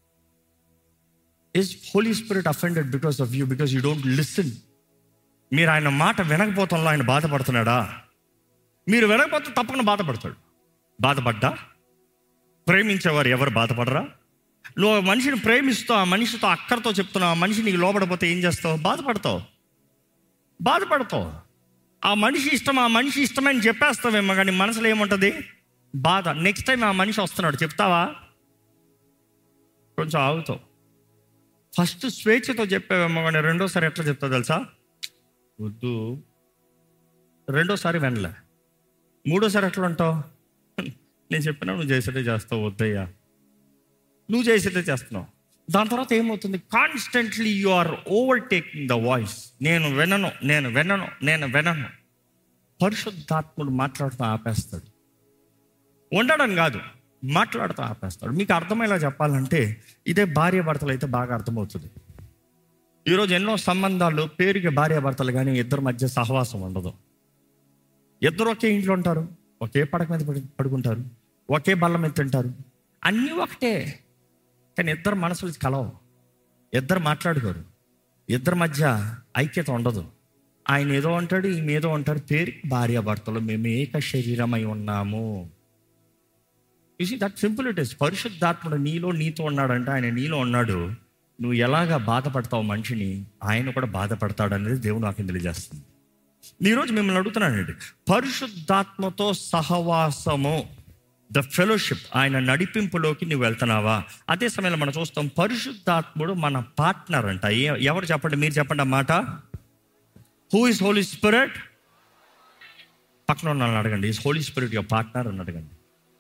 is Holy Spirit offended because of you because you don't listen మీరు ఆయన మాట వినకపోతంలో ఆయన బాధపడుతున్నాడా మీరు వినకపోతే తప్పకుండా బాధపడతాడు బాధపడ్డా ప్రేమించేవారు ఎవరు బాధపడరా నువ్వు ఆ మనిషిని ప్రేమిస్తూ ఆ మనిషితో అక్కడితో చెప్తున్నావు ఆ మనిషి నీకు లోపడిపోతే ఏం చేస్తావు బాధపడతావు బాధపడతావు ఆ మనిషి ఇష్టం ఆ మనిషి ఇష్టమని చెప్పేస్తావేమో కానీ మనసులో ఏముంటుంది బాధ నెక్స్ట్ టైం ఆ మనిషి వస్తున్నాడు చెప్తావా కొంచెం ఆగుతావు ఫస్ట్ స్వేచ్ఛతో చెప్పావేమో కానీ రెండోసారి ఎట్లా చెప్తావు తెలుసా వద్దు రెండోసారి వినలే మూడోసారి ఎట్లా ఉంటావు నేను చెప్పినా నువ్వు చేసేదే చేస్తావు వద్దయ్యా నువ్వు చేసేదే చేస్తున్నావు దాని తర్వాత ఏమవుతుంది constantly you are overtaking the voice నేను వినను నేను వినను నేను వినను పరిశుద్ధాత్ముడు మాట్లాడుతూ ఆపేస్తాడు ఉండడం కాదు మాట్లాడుతూ ఆపేస్తాడు మీకు అర్థమయ్యేలా చెప్పాలంటే ఇదే భార్య భర్తలు అయితే బాగా అర్థమవుతుంది ఈరోజు ఎన్నో సంబంధాలు పేరుకి భార్య భర్తలు కానీ ఇద్దరి మధ్య సహవాసం ఉండదు ఇద్దరు ఒకే ఇంట్లో ఉంటారు ఒకే పడక మీద పడు- పడుకుంటారు ఒకే బల్ల మీద తింటారు అన్నీ ఒకటే కానీ ఇద్దరు మనసులు కలవు ఇద్దరు మాట్లాడుకోరు ఇద్దరి మధ్య ఐక్యత ఉండదు ఆయన ఏదో అంటాడు ఈమె ఏదో అంటాడు పేరుకి భార్య భర్తలు మేము ఏక శరీరమై ఉన్నాము చూసి దట్ సింపుల్ ఇట్ ఇస్ పరిశుద్ధాత్ముడు నీలో నీతో ఉన్నాడంటే ఆయన నీలో ఉన్నాడు నువ్వు ఎలాగా బాధపడతావు మనిషిని ఆయన కూడా బాధపడతాడు అనేది దేవుడు నాకు తెలియజేస్తుంది ఈరోజు మిమ్మల్ని అడుగుతున్నానండి పరిశుద్ధాత్మతో సహవాసము ద ఫెలోషిప్ ఆయన నడిపింపులోకి నువ్వు వెళ్తున్నావా అదే సమయంలో మనం చూస్తాం పరిశుద్ధాత్ముడు మన పార్ట్నర్ అంట ఏ- ఎవరు చెప్పండి మీరు చెప్పండి ఆ మాట హూ ఇస్ హోలీ స్పిరిట్ పక్కన ఉన్న వాళ్ళని అడగండి ఇస్ హోలీ స్పిరిట్ యొక్క పార్ట్నర్ అని అడగండి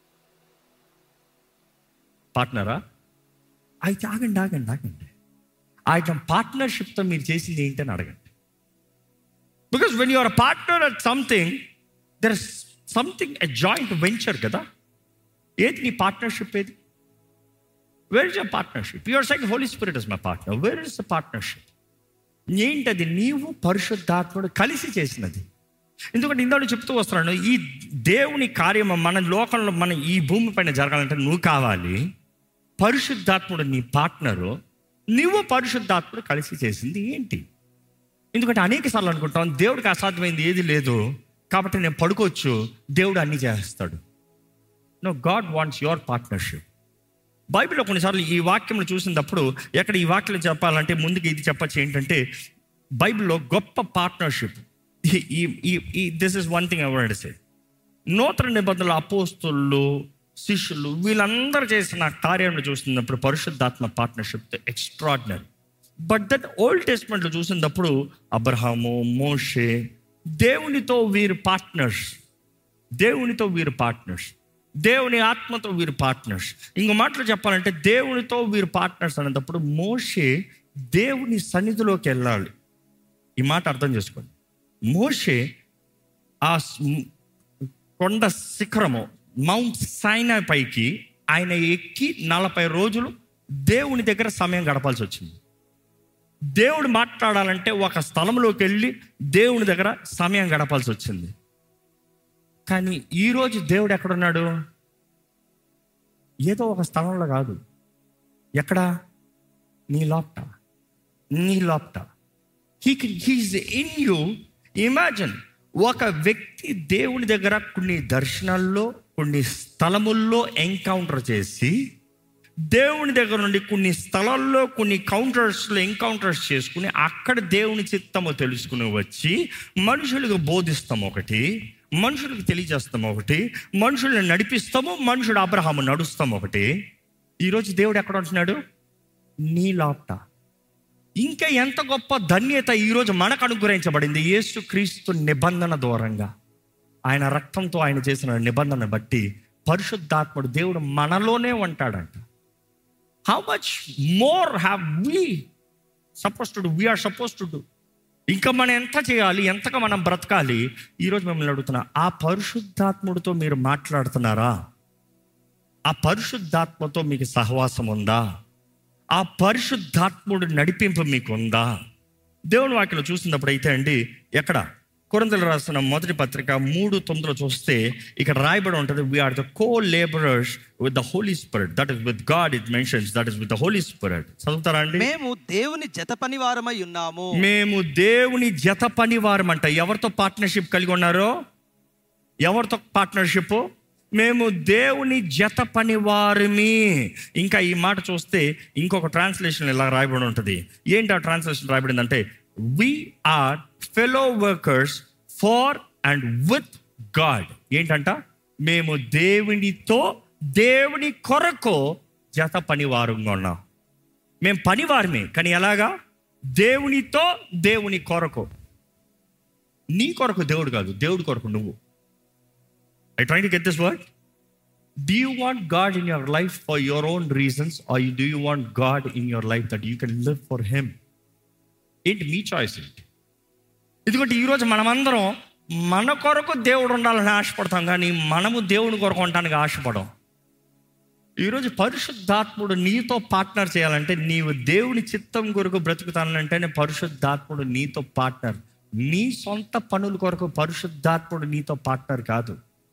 పార్ట్నరా అయితే ఆగండి ఆగండి ఆగండి ఆయన పార్ట్నర్షిప్తో మీరు చేసింది ఏంటని అడగండి because when you're partner at something there is something a joint venture కదా ఏది నీ పార్ట్నర్షిప్ ఏది where is your partnership your second Holy spirit is my partner where is the partnership ఏంటది నీవు పరిశుద్ధాత్ముడు కలిసి చేసినది ఎందుకంటే ఇందాక చెప్తూ వస్తున్నాను ఈ దేవుని కార్యం మన లోకంలో మన ఈ భూమి పైన జరగాలంటే నువ్వు కావాలి పరిశుద్ధాత్ముడు నీ పార్ట్నరు నువ్వు పరిశుద్ధాత్ముడు కలిసి చేసింది ఏంటి ఎందుకంటే అనేక సార్లు అనుకుంటాం దేవుడికి అసాధ్యమైంది ఏది లేదు కాబట్టి నేను పడుకోవచ్చు దేవుడు అన్ని చేస్తాడు no God wants your partnership బైబిల్లో కొన్నిసార్లు ఈ వాక్యం చూసినప్పుడు ఎక్కడ ఈ వాక్యం చెప్పాలంటే ముందుకు ఇది చెప్పచ్చు ఏంటంటే బైబిల్లో గొప్ప పార్ట్నర్షిప్ ఈ ఈ this is one thing ever say నూతన నిబంధనలు అపోస్తులు శిష్యులు వీళ్ళందరూ చేసిన కార్యాలను చూసినప్పుడు పరిశుద్ధాత్మ partnership extraordinary but that Old టెస్ట్మెంట్లో చూసినప్పుడు అబ్రహాము మోషే దేవునితో వీరు పార్ట్నర్స్ దేవునితో వీరు పార్ట్నర్స్ దేవుని ఆత్మతో వీరు పార్ట్నర్స్ ఇంకో మాటలు చెప్పాలంటే దేవునితో వీరు పార్ట్నర్స్ అనేటప్పుడు మోషే దేవుని సన్నిధిలోకి వెళ్ళాలి ఈ మాట అర్థం చేసుకోండి మోషే ఆ స్- కొండ శిఖరము మౌంట్ సైనా పైకి ఆయన ఎక్కి నలభై రోజులు దేవుని దగ్గర సమయం గడపాల్సి వచ్చింది దేవుడు మాట్లాడాలంటే ఒక స్థలంలోకి వెళ్ళి దేవుని దగ్గర సమయం గడపాల్సి వచ్చింది కానీ ఈరోజు దేవుడు ఎక్కడున్నాడు ఏదో ఒక స్థలంలో కాదు ఎక్కడ నీ లోపట నీ లోపట he he's in you imagine ఒక వ్యక్తి దేవుని దగ్గర కొన్ని దర్శనాల్లో కొన్ని స్థలముల్లో ఎన్కౌంటర్ చేసి దేవుని దగ్గర నుండి కొన్ని స్థలాల్లో కొన్ని కౌంటర్స్లో ఎన్కౌంటర్స్ చేసుకుని అక్కడ దేవుని చిత్తము తెలుసుకుని వచ్చి మనుషులకు బోధిస్తాం ఒకటి మనుషులకు తెలియజేస్తాం ఒకటి మనుషుల్ని నడిపిస్తాము మనుషుడు అబ్రహాము నడుస్తాం ఒకటి ఈరోజు దేవుడు ఎక్కడ ఉంటున్నాడు నీ లాప్ట ఇంకా ఎంత గొప్ప ధన్యత ఈరోజు మనకు అనుగ్రహించబడింది యేసు క్రీస్తు నిబంధన దూరంగా ఆయన రక్తంతో ఆయన చేసిన నిబంధన బట్టి పరిశుద్ధాత్ముడు దేవుడు మనలోనే ఉంటాడంట how much more have we suppose to we're suppose to do ఇంకా మనం ఎంత చేయాలి ఎంతగా మనం బ్రతకాలి ఈరోజు మిమ్మల్ని అడుగుతున్నా ఆ పరిశుద్ధాత్ముడితో మీరు మాట్లాడుతున్నారా ఆ పరిశుద్ధాత్మతో మీకు సహవాసం ఉందా ఆ పరిశుద్ధాత్ముడు నడిపింపు మీకు ఉందా దేవుని వాక్యలో చూసినప్పుడు అయితే అండి ఎక్కడ కొరంతలు రాసిన మొదటి పత్రిక మూడు తొమ్మిదిలో చూస్తే ఇక్కడ రాయబడి ఉంటుంది we're the colabourers with the Holi Spirit that is with God it mentions that is with the Holi Spirit చదువుతారా అండి మేము దేవుని జత పనివారమై ఉన్నాము మేము దేవుని జత పనివారం అంట ఎవరితో పార్ట్నర్షిప్ కలిగి ఉన్నారో ఎవరితో పార్ట్నర్షిప్ మేము దేవుని జత పనివారిమి ఇంకా ఈ మాట చూస్తే ఇంకొక ట్రాన్స్లేషన్ ఇలా రాయబడి ఉంటుంది ఏంటి ఆ ట్రాన్స్లేషన్ రాయబడింది అంటే we are fellow workers for and with God ఏంటంట మేము దేవునితో దేవుని కొరకు జత పనివారంగా ఉన్నాం మేము పనివారమే కానీ ఎలాగా దేవునితో దేవుని కొరకు నీ కొరకు దేవుడు కాదు దేవుడి కొరకు నువ్వు I try to get this word do you want God in your life for your own reasons are you do you want God in your life that you can live for him ఏంటి మీ choice ఏంటి ఎందుకంటే ఈరోజు మనమందరం మన కొరకు దేవుడు ఉండాలని ఆశపడతాం కానీ మనము దేవుని కొరకు ఉండడానికి ఆశపడం ఈరోజు పరిశుద్ధాత్ముడు నీతో పార్ట్నర్ చేయాలంటే నీవు దేవుని చిత్తం కొరకు బ్రతుకుతానంటేనే పరిశుద్ధాత్ముడు నీతో పార్ట్నర్ నీ సొంత పనుల కొరకు పరిశుద్ధాత్ముడు నీతో పార్ట్నర్ కాదు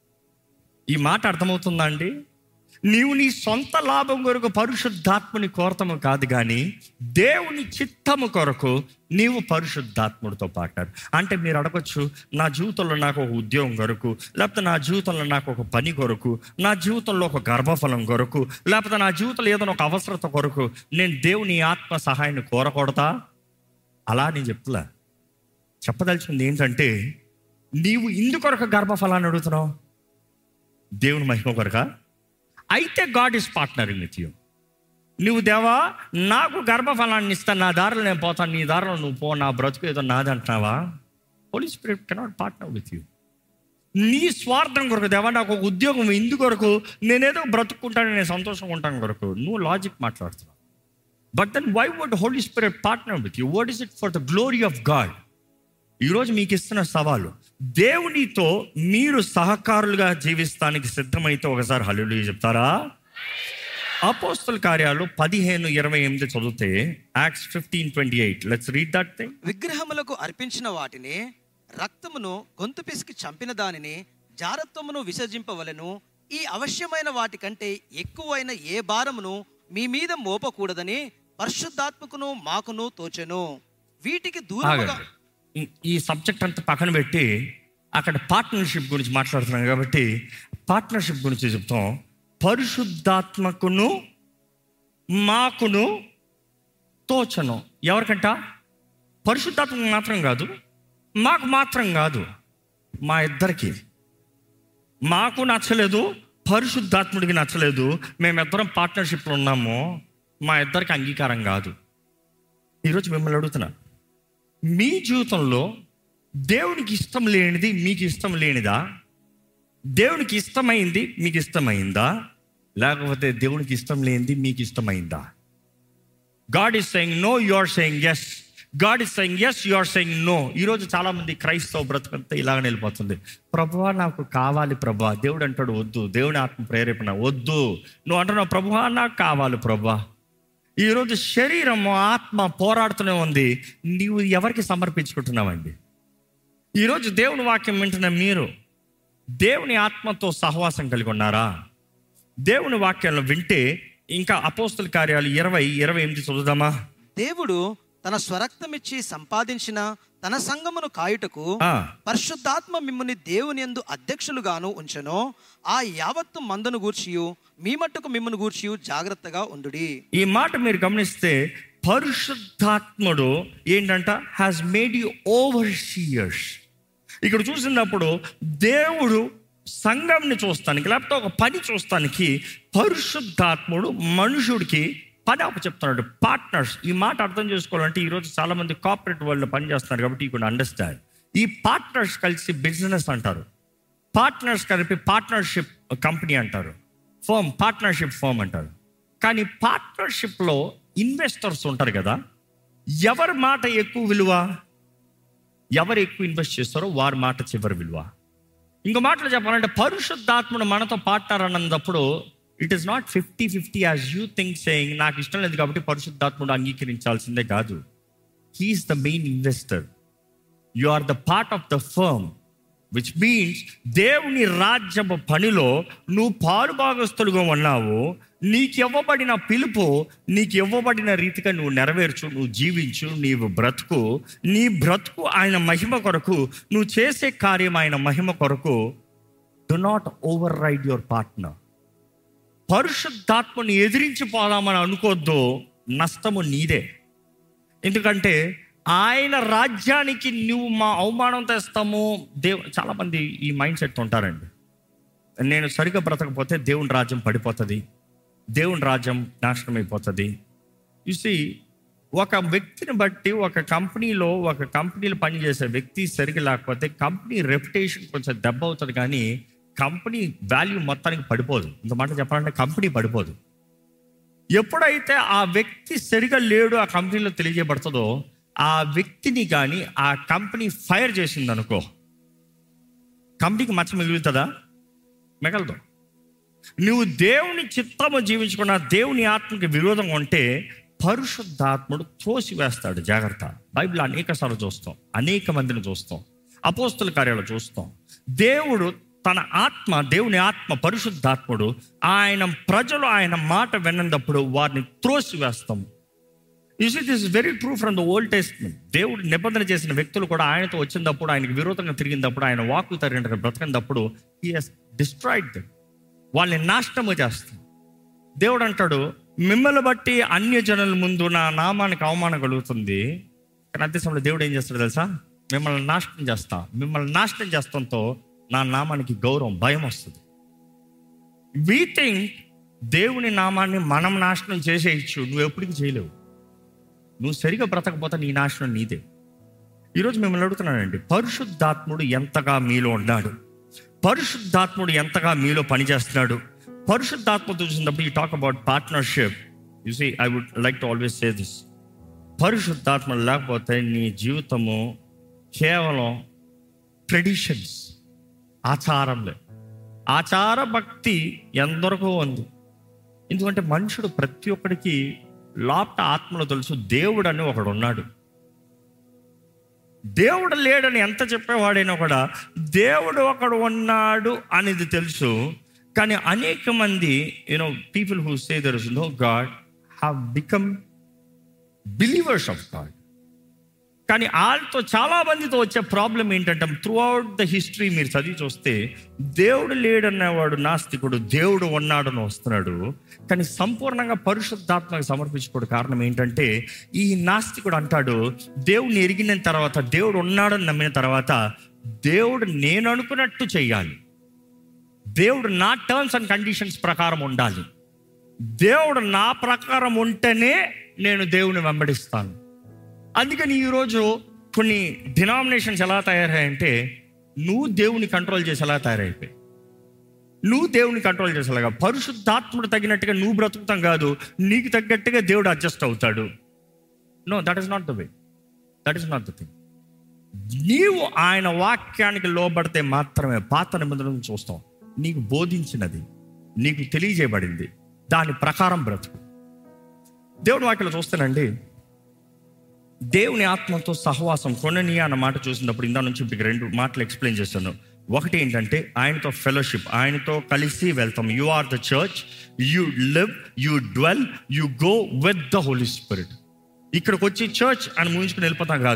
ఈ మాట అర్థమవుతుందా అండి నీవు నీ సొంత లాభం కొరకు పరిశుద్ధాత్ముని కోరతము కాదు కానీ దేవుని చిత్తము కొరకు నీవు పరిశుద్ధాత్ముడితో పాటారు అంటే మీరు అడగచ్చు నా జీవితంలో నాకు ఒక ఉద్యోగం కొరకు లేకపోతే నా జీవితంలో నాకు ఒక పని కొరకు నా జీవితంలో ఒక గర్భఫలం కొరకు లేకపోతే నా జీవితంలో ఏదైనా ఒక అవసరత కొరకు నేను దేవుని ఆత్మ సహాయాన్ని కోరకూడదా అలా నేను చెప్తులా చెప్పదలిచింది ఏంటంటే నీవు ఇందుకొరకు గర్భఫలాన్ని అడుగుతున్నావు దేవుని మహిమ కొరక అయితే God is partnering with you నువ్వు దేవా నాకు గర్భఫలాన్ని ఇస్తాను నా దారిలో నేను పోతాను నీ దారిలో నువ్వు పో నా బ్రతుకు ఏదో నాది అంటున్నావా police Spirit cannot partner with you నీ స్వార్థం కొరకు దేవా నాకు ఒక ఉద్యోగం ఇందు కొరకు నేనేదో బ్రతుక్కుంటాను నేను సంతోషంగా ఉంటాను కొరకు నువ్వు లాజిక్ మాట్లాడుతున్నావు but then why would Holy Spirit partner with you what is it for the glory of God ఈరోజు మీకు ఇస్తున్న సవాలు దేవునితో మీరు సహకారులుగా జీవిస్తానికి సిద్ధమైతే ఒకసారి హల్లు చెప్తారా అపోస్తుల కార్యాలు పదిహేను ఇరవై ఎనిమిది చదివితే Acts fifteen twenty eight let's read that thing విగ్రహములకు అర్పించిన వాటిని రక్తమును గొంతు పిసికి చంపిన దానిని జారత్వమును విసర్జింపవలెను ఈ అవశ్యమైన వాటి కంటే ఎక్కువైన ఏ భారమును మీ మీద మోపకూడదని పరిశుద్ధాత్మకును మాకును తోచెను వీటికి దూరముగా ఆగండి ఈ- ఈ సబ్జెక్ట్ అంతా పక్కన పెట్టి అక్కడ పార్ట్నర్షిప్ గురించి మాట్లాడుతున్నాం కాబట్టి పార్ట్నర్షిప్ గురించి చెప్తాం పరిశుద్ధాత్మకును మాకును తోచను ఎవరికంట పరిశుద్ధాత్మకు మాత్రం కాదు మాకు మాత్రం కాదు మా ఇద్దరికి మాకు నచ్చలేదు పరిశుద్ధాత్ముడికి నచ్చలేదు మేమిద్దరం పార్ట్నర్షిప్లో ఉన్నాము మా ఇద్దరికి అంగీకారం కాదు ఈరోజు మిమ్మల్ని అడుగుతున్నా మీ జీవితంలో దేవునికి ఇష్టం లేనిది మీకు ఇష్టం లేనిదా దేవునికి ఇష్టమైంది మీకు ఇష్టమైందా లేకపోతే దేవునికి ఇష్టం లేనిది మీకు ఇష్టమైందా God is saying no you are saying yes God is saying yes you are saying no ఈరోజు చాలా మంది క్రైస్తవ బ్రతుకంతా ఇలాగనే వెళ్ళిపోతుంది ప్రభువా నాకు కావాలి ప్రభా దేవుడు అంటాడు వద్దు దేవుని ఆత్మ ప్రేరేపణ వద్దు నువ్వు అంటున్నావు ప్రభువా నాకు కావాలి ప్రభా ఈరోజు శరీరము ఆత్మ పోరాడుతూనే ఉంది నీవు ఎవరికి సమర్పించుకుంటున్నావండి ఈరోజు దేవుని వాక్యం వింటున్న మీరు దేవుని ఆత్మతో సహవాసం కలిగి ఉన్నారా దేవుని వాక్యాలను వింటే ఇంకా అపోస్తుల కార్యాలు ఇరవై ఇరవై ఎనిమిది చదువుదామా దేవుడు తన స్వరక్తమిచ్చి సంపాదించిన తన సంఘమును కాయుటకు ఆ, పరిశుద్ధాత్మ మిమ్మల్ని దేవుని యందు అధ్యక్షులుగాను ఉంచెనో ఆ యావత్తు మందను గూర్చియు మీ మట్టుకు మిమ్మల్ని గూర్చియు జాగ్రత్తగా ఉండుడి ఈ మాట మీరు గమనిస్తే పరిశుద్ధాత్ముడు ఏంటంట has made you overseers ఇక్కడ చూసినప్పుడు దేవుడు సంఘంని చూస్తానికి లేకపోతే ఒక పని చూస్తానికి పరిశుద్ధాత్ముడు మనుషుడికి పని అప్పు చెప్తున్నాడు పార్ట్నర్స్ ఈ మాట అర్థం చేసుకోవాలంటే ఈరోజు చాలా మంది కార్పొరేట్ వరల్డ్ పని చేస్తున్నారు కాబట్టి ఈ కొన్ని అండర్స్టాండ్ ఈ పార్ట్నర్స్ కలిసి బిజినెస్ అంటారు పార్ట్నర్స్ కలిపి పార్ట్నర్షిప్ కంపెనీ అంటారు ఫర్మ్ పార్ట్నర్షిప్ ఫర్మ్ అంటారు కానీ పార్ట్నర్షిప్లో ఇన్వెస్టర్స్ ఉంటారు కదా ఎవరి మాట ఎక్కువ విలువ ఎవరు ఎక్కువ ఇన్వెస్ట్ చేస్తారో వారి మాట చివరి విలువ ఇంకో మాటలు చెప్పాలంటే పరిశుద్ధాత్ముడు మనతో పార్ట్నర్ అన్నప్పుడు it is not fifty fifty as you think saying నాకు ఇష్టం లేదు కాబట్టి పరిశుద్ధాత్ముడు అంగీకరించాల్సిందే కాదు he's the main investor you are the part of the firm which means దేవుని రాజ్యపు పనిలో నువ్వు పాలుభాగస్తులుగా ఉన్నావు నీకు ఇవ్వబడిన పిలుపు నీకు ఇవ్వబడిన రీతిగా నువ్వు నెరవేర్చు నువ్వు జీవించు నీవు బ్రతుకు నీ బ్రతుకు ఆయన మహిమ కొరకు నువ్వు చేసే కార్యం ఆయన మహిమ కొరకు do not override your partner పరిశుద్ధాత్మని ఎదిరించిపోదామని అనుకోవద్దు నష్టము నీదే ఎందుకంటే ఆయన రాజ్యానికి నువ్వు మా అవమానం తెస్తాము దేవు చాలామంది ఈ మైండ్ సెట్ ఉంటారండి నేను సరిగ్గా బ్రతకపోతే దేవుని రాజ్యం పడిపోతుంది దేవుని రాజ్యం నాశనం అయిపోతుంది చూసి ఒక వ్యక్తిని బట్టి ఒక కంపెనీలో ఒక కంపెనీలో పనిచేసే వ్యక్తి సరిగ్గా లేకపోతే కంపెనీ రెప్యుటేషన్ కొంచెం దెబ్బ అవుతుంది కానీ కంపెనీ వాల్యూ మొత్తానికి పడిపోదు ఇంత మాట చెప్పాలంటే కంపెనీ పడిపోదు ఎప్పుడైతే ఆ వ్యక్తి సరిగా లేడు ఆ కంపెనీలో తెలియజేయబడుతుందో ఆ వ్యక్తిని కానీ ఆ కంపెనీ ఫైర్ చేసింది అనుకో కంపెనీకి మచ్చ మిగులుతుందా మిగలదు నువ్వు దేవుని చిత్తము జీవించకుండా దేవుని ఆత్మకి విరోధంగా ఉంటే పరిశుద్ధాత్ముడు త్రోసి వేస్తాడు జాగ్రత్త బైబిల్ అనేక సార్లు చూస్తాం అనేక మందిని చూస్తాం అపోస్తుల కార్యాలు చూస్తాం దేవుడు తన ఆత్మ దేవుని ఆత్మ పరిశుద్ధాత్ముడు ఆయన ప్రజలు ఆయన మాట విన్నప్పుడు వారిని త్రోసి వేస్తాం you see this very true from the Old Testament దేవుడు నిబంధన చేసిన వ్యక్తులు కూడా ఆయనతో వచ్చినప్పుడు ఆయనకు విరోధంగా తిరిగినప్పుడు ఆయన వాకులు తరిగినప్పుడు బ్రతకినప్పుడు హీ హెస్ డిస్ట్రాయిడ్ దెమ్ వాళ్ళని నాశనము చేస్తాం దేవుడు అంటాడు మిమ్మల్ని బట్టి అన్య జనుల ముందు నా నామానికి అవమానం కలుగుతుంది కానీ అదే సమయంలో దేవుడు ఏం చేస్తాడు తెలుసా మిమ్మల్ని నాశనం చేస్తా మిమ్మల్ని నాశనం చేస్తాంతో నా నామానికి గౌరవం భయం వస్తుంది వీ థింక్ దేవుని నామాన్ని మనం నాశనం చేసేయచ్చు నువ్వు ఎప్పటికీ చేయలేవు నువ్వు సరిగా బ్రతకపోతే నీ నాశనం నీదే ఈరోజు మిమ్మల్ని అడుగుతున్నానండి పరిశుద్ధాత్ముడు ఎంతగా మీలో ఉన్నాడు పరిశుద్ధాత్ముడు ఎంతగా మీలో పనిచేస్తున్నాడు పరిశుద్ధాత్మతో చూసినప్పుడు ఈ talk about partnership you see I would like to always say this పరిశుద్ధాత్మ లేకపోతే నీ జీవితము కేవలం ట్రెడిషన్స్ ఆచారంలే ఆచార భక్తి ఎందరికో ఉంది ఎందుకంటే మనుషుడు ప్రతి ఒక్కడికి లోపట ఆత్మలో తెలుసు దేవుడు అని ఒకడు ఉన్నాడు దేవుడు లేడని ఎంత చెప్పేవాడైనా కూడా దేవుడు ఒకడు ఉన్నాడు అనేది తెలుసు కానీ అనేక మంది you know people who say there is no God have become believers of God కానీ వాళ్ళతో చాలా మందితో వచ్చే ప్రాబ్లం ఏంటంటే త్రూ అవుట్ ద హిస్టరీ మీరు చదివి చూస్తే దేవుడు లేడన్నవాడు నాస్తికుడు దేవుడు ఉన్నాడని వస్తున్నాడు కానీ సంపూర్ణంగా పరిశుద్ధాత్మకు సమర్పించుకోవడం కారణం ఏంటంటే ఈ నాస్తికుడు అంటాడు దేవుడిని ఎరిగిన తర్వాత దేవుడు ఉన్నాడని నమ్మిన తర్వాత దేవుడు నేను అనుకున్నట్టు చెయ్యాలి దేవుడు నా టర్మ్స్ అండ్ కండిషన్స్ ప్రకారం ఉండాలి దేవుడు నా ప్రకారం ఉంటేనే నేను దేవుని వెంబడిస్తాను అందుకని ఈరోజు కొన్ని డినామినేషన్స్ ఎలా తయారయ్యాయంటే నువ్వు దేవుని కంట్రోల్ చేసేలా తయారైపోయి నువ్వు దేవుని కంట్రోల్ చేసేలాగా పరిశుద్ధాత్ముడు తగినట్టుగా నువ్వు బ్రతుకుతాం కాదు నీకు తగ్గట్టుగా దేవుడు అడ్జస్ట్ అవుతాడు no that is not the way that is not the thing నీవు ఆయన వాక్యానికి లోబడితే మాత్రమే పాత నిబంధనలు చూస్తాం నీకు బోధించినది నీకు తెలియజేయబడింది దాని ప్రకారం బ్రతుకు దేవుని వాక్యలో చూస్తానండి దేవుని ఆత్మతో సహవాసం కొనని అన్న మాట చూసినప్పుడు ఇందా నుంచి మీకు రెండు మాటలు ఎక్స్ప్లెయిన్ చేస్తాను ఒకటి ఏంటంటే ఆయనతో ఫెలోషిప్ ఆయనతో కలిసి వెళ్తాం you are the church you live you dwell you go with the Holi Spirit ఇక్కడికి వచ్చి చర్చ్ అని ముగించుకుని వెళ్ళిపోతాం కాదు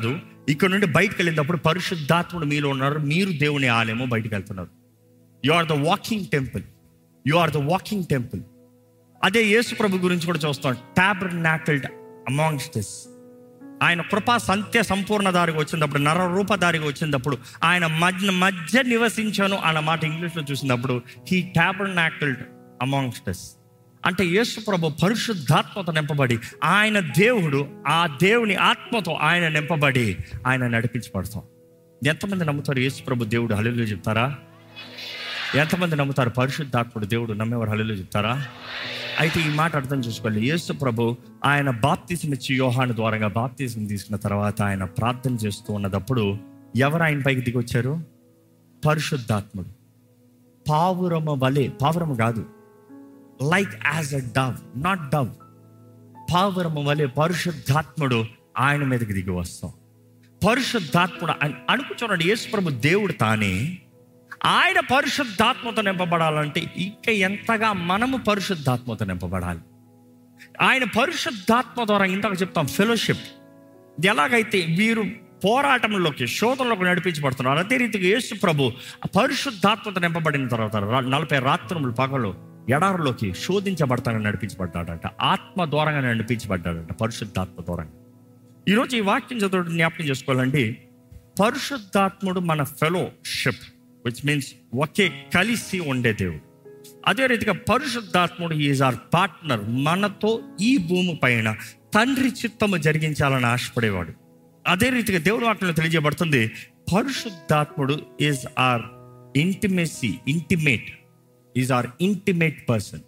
ఇక్కడ నుండి బయటకు వెళ్ళినప్పుడు పరిశుద్ధాత్ముడు మీలో ఉన్నారు మీరు దేవుని ఆలయము బయటకు వెళ్తున్నారు you are the walking temple you are the walking temple అదే యేసు ప్రభు గురించి కూడా చూస్తాం టాబర్ నాకిల్డ్ అమాంగ్స్ దిస్ ఆయన కృపా సంత్య సంపూర్ణ దారికి వచ్చినప్పుడు నర రూపదారికి వచ్చినప్పుడు ఆయన మధ్య మధ్య నివసించాను అన్న మాట ఇంగ్లీష్లో చూసినప్పుడు he tabernacled among us this అంటే యేసు ప్రభు పరిశుద్ధాత్మతో నింపబడి ఆయన దేవుడు ఆ దేవుని ఆత్మతో ఆయన నింపబడి ఆయన నడిపించబడతాం ఎంతమంది నమ్ముతారు యేసు ప్రభు దేవుడు హల్లు చెప్తారా ఎంతమంది నమ్ముతారు పరిశుద్ధాత్ముడు దేవుడు నమ్మేవారు హల్లు చెప్తారా అయితే ఈ మాట అర్థం చేసుకోవాలి యేసు ప్రభు ఆయన బాప్తీసం ఇచ్చి యోహాను ద్వారంగా బాప్తీసం తీసుకున్న తర్వాత ఆయన ప్రార్థన చేస్తూ ఉన్నదప్పుడు ఎవరు ఆయన పైకి దిగొచ్చారు పరిశుద్ధాత్ముడు పావురమ వలె పావురమ కాదు like as a dove not dove పావురమ వలె పరిశుద్ధాత్ముడు ఆయన మీదకి దిగి వస్తాం పరిశుద్ధాత్ముడు అన్- అనుకుంటున్నాడు యేసు ప్రభు దేవుడు తానే ఆయన పరిశుద్ధాత్మతో నింపబడాలంటే ఇంకా ఎంతగా మనము పరిశుద్ధాత్మతో నింపబడాలి ఆయన పరిశుద్ధాత్మ ద్వారా ఇంతకు చెప్తాం ఫెలోషిప్ ఎలాగైతే వీరు పోరాటంలోకి శోధనలోకి నడిపించబడుతున్నారు అదే రీతిగా యేసు ప్రభు ఆ పరిశుద్ధాత్మతో నింపబడిన తర్వాత రా- నలభై రాత్రములు పగలు ఎడారిలోకి శోధించబడతానని నడిపించబడ్డాడంట ఆత్మ ద్వారంగా నడిపించబడ్డాడంట పరిశుద్ధాత్మ ద్వారంగా ఈరోజు ఈ వాక్యం చదువు జ్ఞాపకం చేసుకోవాలండి పరిశుద్ధాత్ముడు మన ఫెలోషిప్ విచ్ మీన్స్ ఒకే కలిసి ఉండే దేవుడు అదే రీతిగా పరిశుద్ధాత్ముడు ఈజ్ ఆర్ పార్ట్నర్ మనతో ఈ భూమి పైన తండ్రి చిత్తము జరిగించాలని ఆశపడేవాడు అదే రీతిగా దేవుడు వాక్యంలో తెలియజేయబడుతుంది పరిశుద్ధాత్ముడు is our intimacy intimate is our intimate person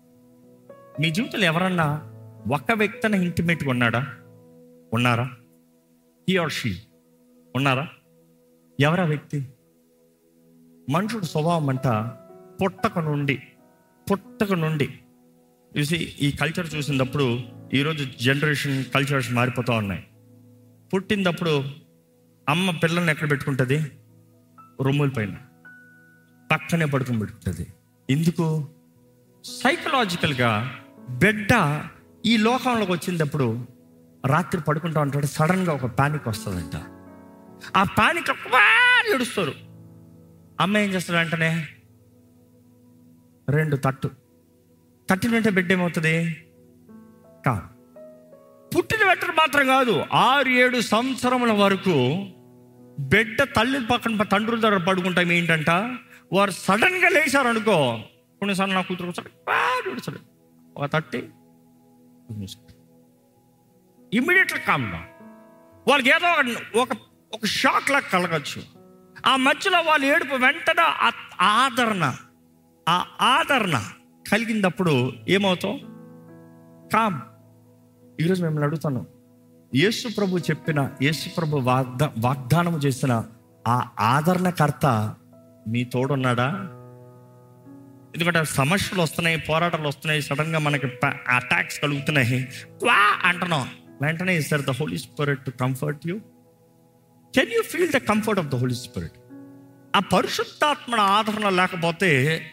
మీ జీవితంలో ఎవరన్నా ఒక వ్యక్తిని ఇంటిమేట్గా ఉన్నాడా ఉన్నారా హీ ఆర్ షీ ఉన్నారా ఎవరా వ్యక్తి మనుషుడు స్వభావం అంట పుట్టక నుండి పుట్టక నుండి చూసి ఈ కల్చర్ చూసినప్పుడు ఈరోజు జనరేషన్ కల్చర్స్ మారిపోతూ ఉన్నాయి పుట్టినప్పుడు అమ్మ పిల్లల్ని ఎక్కడ పెట్టుకుంటుంది రొమ్ముల పైన పక్కనే పడుకుని పెట్టుకుంటుంది ఎందుకు సైకలాజికల్గా బిడ్డ ఈ లోకంలోకి వచ్చినప్పుడు రాత్రి పడుకుంటా ఉంటాడు సడన్గా ఒక పానిక్ వస్తుందంట ఆ పానిక్ ఏడుస్తారు అమ్మ ఏం చేస్తాడు వెంటనే రెండు తట్టు తట్టిన వెంటనే బిడ్డ ఏమవుతుంది కా పుట్టిన వెంటనే మాత్రం కాదు ఆరు ఏడు సంవత్సరముల వరకు బిడ్డ తల్లి పక్కన తండ్రుల దగ్గర పడుకుంటాం ఏంటంట వారు సడన్గా లేచారు అనుకో కొన్నిసార్లు నా కూతురు కూర్చోడు ఏడుస్తాడు ఒక తట్టి ఇమ్మీడియట్గా కామ్ డౌన్ వాళ్ళకి ఏదో ఒక- ఒక ఒక షాక్ లాగా కలగచ్చు ఆ మధ్యలో వాళ్ళు ఏడుపు వెంటనే ఆ- ఆదరణ ఆ ఆదరణ కలిగినప్పుడు ఏమవుతాం కామ్ ఈరోజు మిమ్మల్ని అడుగుతాను యేసు ప్రభు చెప్పిన యేసు ప్రభు వాగ్దా వాగ్దానం చేసిన ఆ ఆదరణకర్త మీ తోడున్నాడా ఎందుకంటే సమస్యలు వస్తున్నాయి పోరాటాలు వస్తున్నాయి సడన్గా మనకి అటాక్స్ కలుగుతున్నాయి వా అంటున్నాం వెంటనే ఇస్తారు the Holi Spirit to comfort you can you feel the comfort of the Holi Spirit ఆ పరిశుద్ధాత్మన ఆదరణ లేకపోతే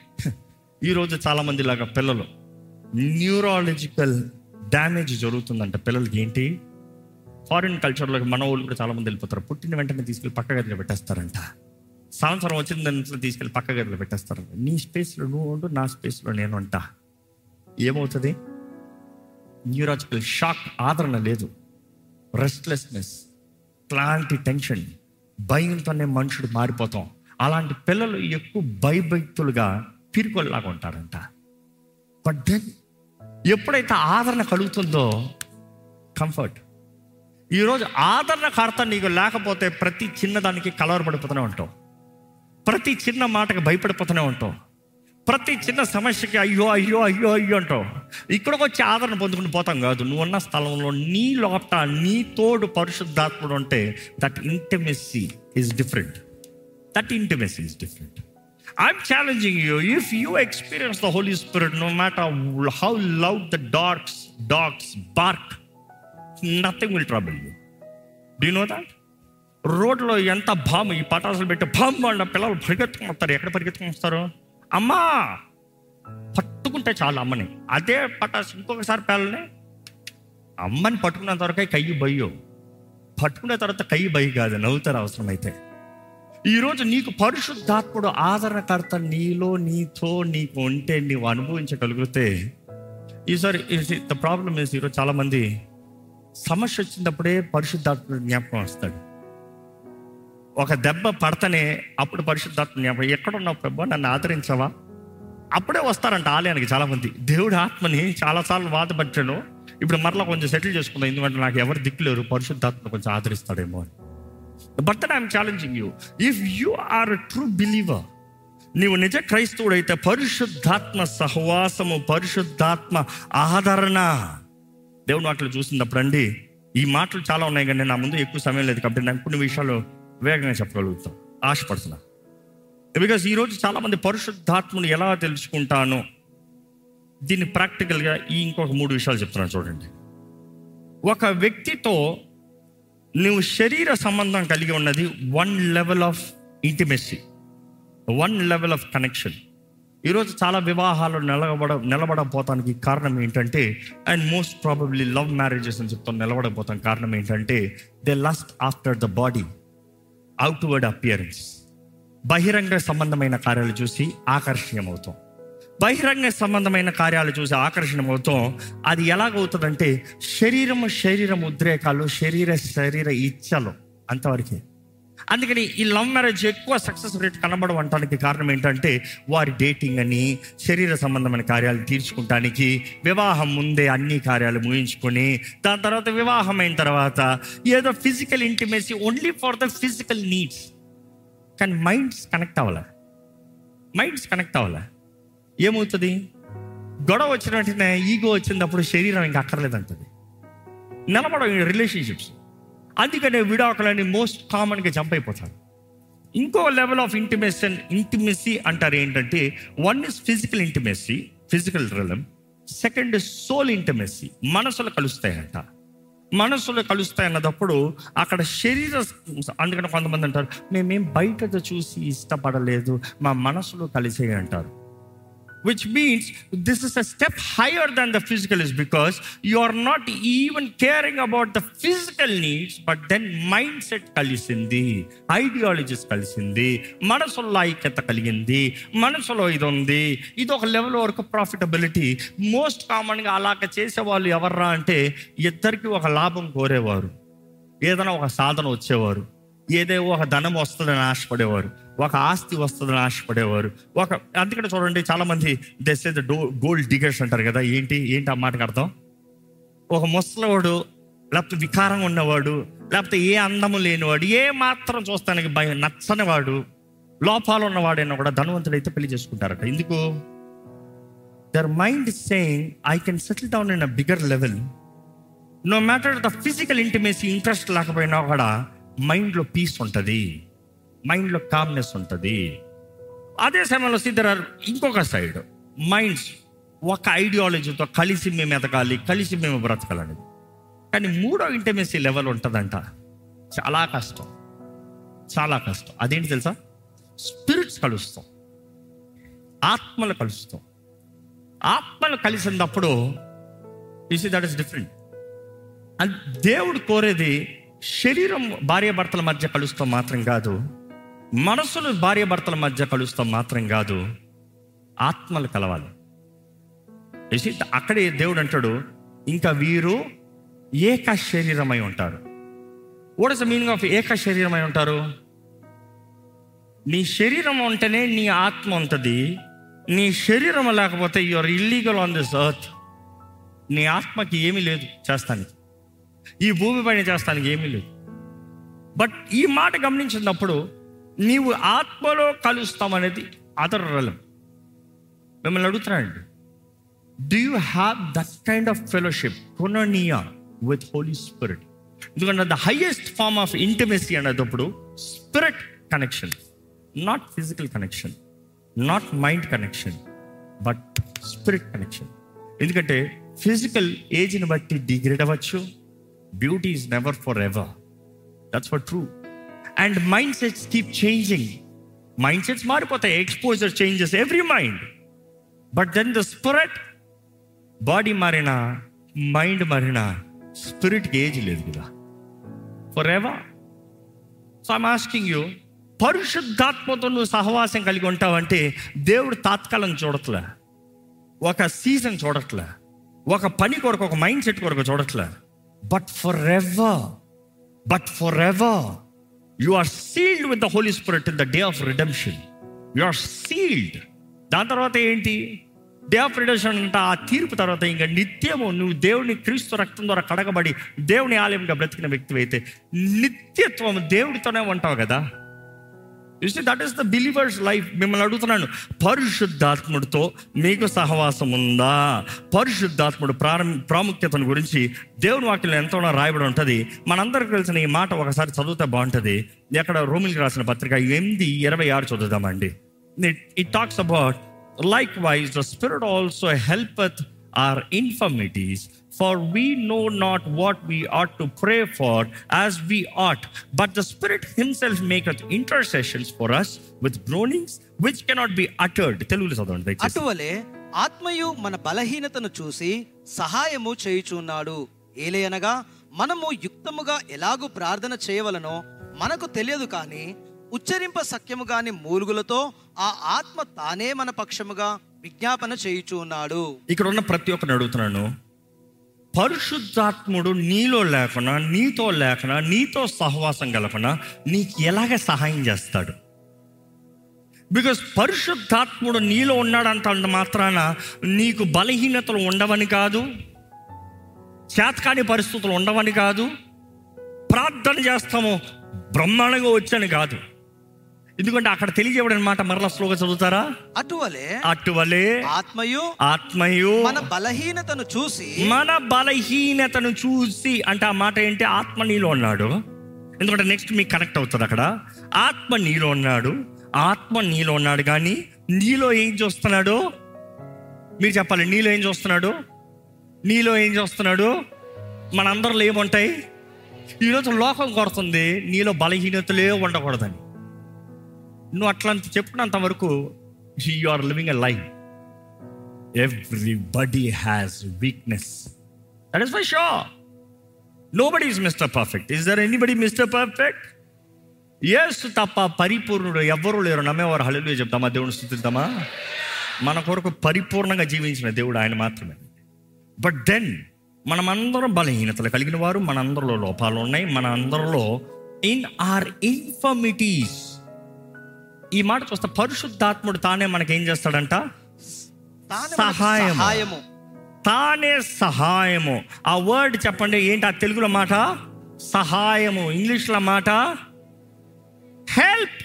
ఈరోజు చాలామంది లాగా పిల్లలు న్యూరాలజికల్ డ్యామేజ్ జరుగుతుందంట పిల్లలకి ఏంటి ఫారిన్ కల్చర్లోకి మన వాళ్ళు కూడా చాలామంది వెళ్ళిపోతారు పుట్టిన వెంటనే తీసుకెళ్ళి పక్క గదిలో పెట్టేస్తారంట సంవత్సరం వచ్చిన దాంట్లో తీసుకెళ్ళి పక్క గదిలో పెట్టేస్తారంట నీ స్పేస్లో నువ్వు ఉండు నా స్పేస్లో నేను అంట ఏమవుతుంది న్యూరాలజికల్ షాక్ ఆదరణ లేదు రెస్ట్లెస్నెస్ ఇట్లాంటి టెన్షన్ భయంతోనే మనుషుడు మారిపోతాం అలాంటి పిల్లలు ఎక్కువ భయభక్తులుగా పిరికొల్లాగా ఉంటారంట బట్ దెన్ ఎప్పుడైతే ఆదరణ కలుగుతుందో కంఫర్ట్ ఈరోజు ఆదరణకర్త నీకు లేకపోతే ప్రతి చిన్నదానికి కలవరపడిపోతూనే ఉంటావు ప్రతి చిన్న మాటకి భయపడిపోతూనే ఉంటావు ప్రతి చిన్న సమస్యకి అయ్యో అయ్యో అయ్యో అయ్యో అంటావు ఇక్కడికి వచ్చి ఆదరణ పొందుకుని పోతాం కాదు నువ్వు ఉన్న స్థలంలో నీ లోపట నీ తోడు పరిశుద్ధాత్ముడు ఉంటే that intimacy is different that intimacy is different I'm challenging you if you experience the Holi Spirit no matter how loud the dogs dogs bark nothing will trouble you do know that రోడ్లో ఎంత balm ఈ పటాసులు పెట్టి balm వాళ్ళ పిల్లలు పరిగెత్తుకుని వస్తారు ఎక్కడ పరిగెత్తుకుని వస్తారు అమ్మా పట్టుకుంటే చాలు అమ్మని అదే పటాసు ఇంకొకసారి పిల్లల్ని అమ్మని పట్టుకున్నంత వరకే కయ్యి బయ్యో పట్టుకున్న తర్వాత కై బై కాదు నవ్వుతారు అవసరమైతే ఈరోజు నీకు పరిశుద్ధాత్ముడు ఆదరణకర్త నీలో నీతో నీకు ఉంటే నీవు అనుభవించగలిగితే ఈసారి ద ప్రాబ్లమ్ ఇస్ ఈరోజు చాలా మంది సమస్య వచ్చినప్పుడే పరిశుద్ధాత్ముడు జ్ఞాపకం వస్తాడు ఒక దెబ్బ పడతనే అప్పుడు పరిశుద్ధాత్మ జ్ఞాపకం ఎక్కడున్నావు ప్రభు నన్ను ఆదరించవా అప్పుడే వస్తారంట ఆలయానికి చాలా మంది దేవుడి ఆత్మని చాలాసార్లు బాధపడ్డాను ఇప్పుడు మరలా కొంచెం సెటిల్ చేసుకుందాం ఎందుకంటే నాకు ఎవరు దిక్కులేరు పరిశుద్ధాత్మ కొంచెం ఆదరిస్తాడేమో అని but that I'm challenging you if you are true believer నీవు నిజ క్రైస్తవుడైతే పరిశుద్ధాత్మ సహవాసము పరిశుద్ధాత్మ ఆదరణ దేవుడు మాటలు చూసినప్పుడు అండి ఈ మాటలు చాలా ఉన్నాయి కానీ నా ముందు ఎక్కువ సమయం లేదు కాబట్టి నాకు కొన్ని విషయాలు వేగంగా చెప్పగలుగుతాం ఆశపడుతున్నా బికాస్ ఈరోజు చాలా మంది పరిశుద్ధాత్మను ఎలా తెలుసుకుంటాను దీన్ని ప్రాక్టికల్గా ఈ ఇంకొక మూడు విషయాలు చెప్తున్నాను చూడండి ఒక వ్యక్తితో నువ్వు శరీర సంబంధం కలిగి ఉన్నది one level of intimacy one level of connection ఈరోజు చాలా వివాహాలు నిలబడ నిలబడపోతానికి కారణం ఏంటంటే and most probably love marriages అని చెప్తాను నిలబడపోతాం కారణం ఏంటంటే they lost after the body outward appearance బహిరంగ సంబంధమైన కార్యాలు చూసి ఆకర్షణీయమవుతాం బహిరంగ సంబంధమైన కార్యాలు చూసి ఆకర్షణమవుతాం అది ఎలాగవుతుందంటే శరీరము శరీరం ఉద్రేకాలు శరీర శరీర ఇచ్చలు అంతవరకే అందుకని ఈ లవ్ మ్యారేజ్ ఎక్కువ సక్సెస్ రేట్ కనబడవటానికి కారణం ఏంటంటే వారి డేటింగ్ అని శరీర సంబంధమైన కార్యాలు తీర్చుకుంటానికి వివాహం ముందే అన్ని కార్యాలు ముగించుకొని దాని తర్వాత వివాహం అయిన తర్వాత ఏదో physical intimacy only for the physical needs కానీ మైండ్స్ కనెక్ట్ అవ్వాలా మైండ్స్ కనెక్ట్ అవ్వాలా ఏమవుతుంది గొడవ వచ్చిన వెంటనే ఈగో వచ్చినప్పుడు శరీరం ఇంకా అక్కర్లేదంటది నిలబడ రిలేషన్షిప్స్ అందుకనే విడాకులని మోస్ట్ కామన్గా జంప్ అయిపోతారు ఇంకో లెవెల్ ఆఫ్ ఇంటిమేషన్ ఇంటిమెసీ అంటారు ఏంటంటే one is physical intimacy physical realm second soul intimacy మనసులు కలుస్తాయంట మనసులు కలుస్తాయి అన్నదప్పుడు అక్కడ శరీర అందుకని కొంతమంది అంటారు మేమేం బయట చూసి ఇష్టపడలేదు మా మనసులు కలిసే అంటారు which means this is a step higher than the physical is because you are not even caring about the physical needs but then mindset కలిసింది ఐడియాలజీస్ కలిసింది మనసులో ఐక్యత కలిగింది మనసులో ఇది ఉంది ఇది ఒక లెవెల్ వరకు ప్రాఫిటబిలిటీ మోస్ట్ కామన్గా అలాగ చేసేవాళ్ళు ఎవర్రా అంటే ఇద్దరికి ఒక లాభం కోరేవారు ఏదైనా ఒక సాధన వచ్చేవారు ఏదో ఒక ధనం వస్తుందని ఆశపడేవారు ఒక ఆస్తి వస్తుందని ఆశపడేవారు ఒక అందుకని చూడండి చాలా మంది దెస్ ద డో గోల్డ్ డిగర్స్ అంటారు కదా ఏంటి ఏంటి ఆ మాటకు అర్థం ఒక ముసలివాడు లేకపోతే వికారంగా ఉన్నవాడు లేకపోతే ఏ అందము లేనివాడు ఏ మాత్రం చూస్తానికి భయం నచ్చని వాడు లోపాలు ఉన్నవాడైనా కూడా ధనవంతుడైతే పెళ్లి చేసుకుంటారట ఎందుకు their mind saying I can settle down in a bigger level no matter the physical intimacy interest లేకపోయినా కూడా మైండ్లో పీస్ ఉంటుంది మైండ్లో కామ్నెస్ ఉంటుంది అదే సమయంలో సిద్ధరారు ఇంకొక సైడ్ మైండ్స్ ఒక ఐడియాలజీతో కలిసి మేము ఎదగాలి కలిసి మేము బ్రతకాలనేది కానీ మూడో ఇంటిమేసీ లెవెల్ ఉంటుందంట చాలా కష్టం చాలా కష్టం అదేంటి తెలుసా స్పిరిట్స్ కలుస్తాం ఆత్మలు కలుస్తాం ఆత్మలు కలిసినప్పుడు is that is different and దేవుడు కోరేది శరీరం భార్యాభర్తల మధ్య కలుస్తాం మాత్రం కాదు మనసులు భార్యాభర్తల మధ్య కలుస్తాం మాత్రం కాదు ఆత్మలు కలవాలి You see, అక్కడే దేవుడు అంటాడు ఇంకా వీరు ఏక శరీరమై ఉంటారు what is the meaning of ఏక శరీరమై ఉంటారు నీ శరీరం ఉంటేనే నీ ఆత్మ ఉంటుంది నీ శరీరం లేకపోతే you're illegal on this earth నీ ఆత్మకి ఏమీ లేదు చేస్తానికి ఈ భూమి పైన చేస్తానికి ఏమీ లేదు బట్ ఈ మాట గమనించినప్పుడు నీవు ఆత్మలో కలుస్తామనేది అదర్ రలం మిమ్మల్ని అడుగుతున్నానండి do you have that kind of fellowship కొననియా విత్ హోలీ స్పిరిట్ ఎందుకంటే the highest form of intimacy అనేటప్పుడు spirit connection not physical connection not mind connection but spirit connection ఎందుకంటే ఫిజికల్ ఏజ్ని బట్టి డిగ్రేడ్ అవ్వచ్చు beauty is never for ever that's for true and mindsets keep changing mindsets మారిపోతాయి exposure changes every mind but then the spirit body మారినా mind మారినా స్పిరిట్కి age లేదు కదా for ever so I'm asking you పరిశుద్ధాత్మతో నువ్వు సహవాసం కలిగి ఉంటావంటే దేవుడు తాత్కాలం చూడట్లే ఒక సీజన్ చూడట్లే ఒక పని కొరకు ఒక మైండ్ సెట్ కొరకు చూడట్లే but for ever but for ever you are sealed with the Holi Spirit in the day of redemption you are sealed దాని తర్వాత ఏంటి డే ఆఫ్ రిడెంప్షన్ అంటే ఆ తీర్పు తర్వాత ఇంకా నిత్యము నువ్వు దేవుని క్రీస్తు రక్తం ద్వారా కడగబడి దేవుని ఆలయంగా బ్రతికిన వ్యక్తి అయితే నిత్యత్వం దేవుడితోనే ఉంటావు కదా you see that is the believer's life మిమ్మల్ని అడుగుతున్నాను పరిశుద్ధాత్ముడితో మీకు సహవాసం ఉందా పరిశుద్ధాత్ముడు ప్రారం ప్రాముఖ్యతను గురించి దేవుని వాక్యంలో ఎంతో రాయబడి ఉంటుంది మనందరికి తెలిసిన ఈ మాట ఒకసారి చదివితే బాగుంటుంది ఎక్కడ రోమిల్కి రాసిన పత్రిక ఎనిమిది ఇరవై ఆరు చదువుదామండి it talks about likewise the spirit also help our infirmities, for we know not what we ought to pray for as we ought, but the Spirit Himself maketh intercessions for us with groanings which cannot be uttered. తెలుగులో చదవండి దయచేసి. అటువలే ఆత్మయు మన బలహీనతను చూసి సహాయము చేయుచున్నాడు ఏలయనగా మనము యుక్తముగా ఎలాగూ ప్రార్థన చేయవలనో మనకు తెలియదు కానీ ఉచ్చరింప సఖ్యము గాని మూలుగులతో ఆ ఆత్మ తానే మన పక్షముగా విజ్ఞాపన చేయుచున్నాడు ఇక్కడ ఉన్న ప్రతి ఒక్కరిని అడుగుతున్నాను పరిశుద్ధాత్ముడు నీలో లేకుండా నీతో లేకుండా నీతో సహవాసం కలపకుండా నీకు ఎలాగ సహాయం చేస్తాడు బికాస్ పరిశుద్ధాత్ముడు నీలో ఉన్నాడంత అంత మాత్రాన నీకు బలహీనతలు ఉండవని కాదు చేతకాని పరిస్థితులు ఉండవని కాదు ప్రార్థన చేస్తాము బ్రహ్మాండంగా వచ్చని కాదు ఎందుకంటే అక్కడ తెలియజేయబడిన మాట మరలా స్లోగా చదువుతారా అటువలే అటువలే ఆత్మయు ఆత్మయు మన బలహీనతను చూసి మన బలహీనతను చూసి అంటే ఆ మాట ఏంటి ఆత్మ నీలో ఉన్నాడు ఎందుకంటే నెక్స్ట్ మీకు కనెక్ట్ అవుతుంది అక్కడ ఆత్మ నీలో ఉన్నాడు ఆత్మ నీలో ఉన్నాడు కానీ నీలో ఏం చూస్తున్నాడు మీరు చెప్పాలి నీలో ఏం చూస్తున్నాడు నీలో ఏం చూస్తున్నాడు మనందరిలో ఏముంటాయి ఈరోజు లోకం కొడుతుంది నీలో బలహీనతలే ఉండకూడదని నువ్వు అట్లా చెప్పినంత వరకు you are living a life everybody has weakness that is ఫై షో nobody is mister perfect is there anybody mister perfect yes తప్ప పరిపూర్ణుడు ఎవ్వరూ లేరు నమ్మేవారు హళలు చెప్తామా దేవుని స్థుతిద్దామా మన కొరకు పరిపూర్ణంగా జీవించిన దేవుడు ఆయన మాత్రమే బట్ దెన్ మనమందరం బలహీనతలు కలిగిన వారు మనందరిలో లోపాలు ఉన్నాయి మన అందరిలో ఇన్ ఆర్ ఇన్ఫర్మిటీస్ ఈ మాట చూస్తే పరిశుద్ధాత్ముడు తానే మనకేం చేస్తాడంట తానే మనకు సహాయము. సహాయము తానే సహాయము ఆ వర్డ్ చెప్పండి ఏంటి ఆ తెలుగులో మాట సహాయము ఇంగ్లీష్లో మాట హెల్ప్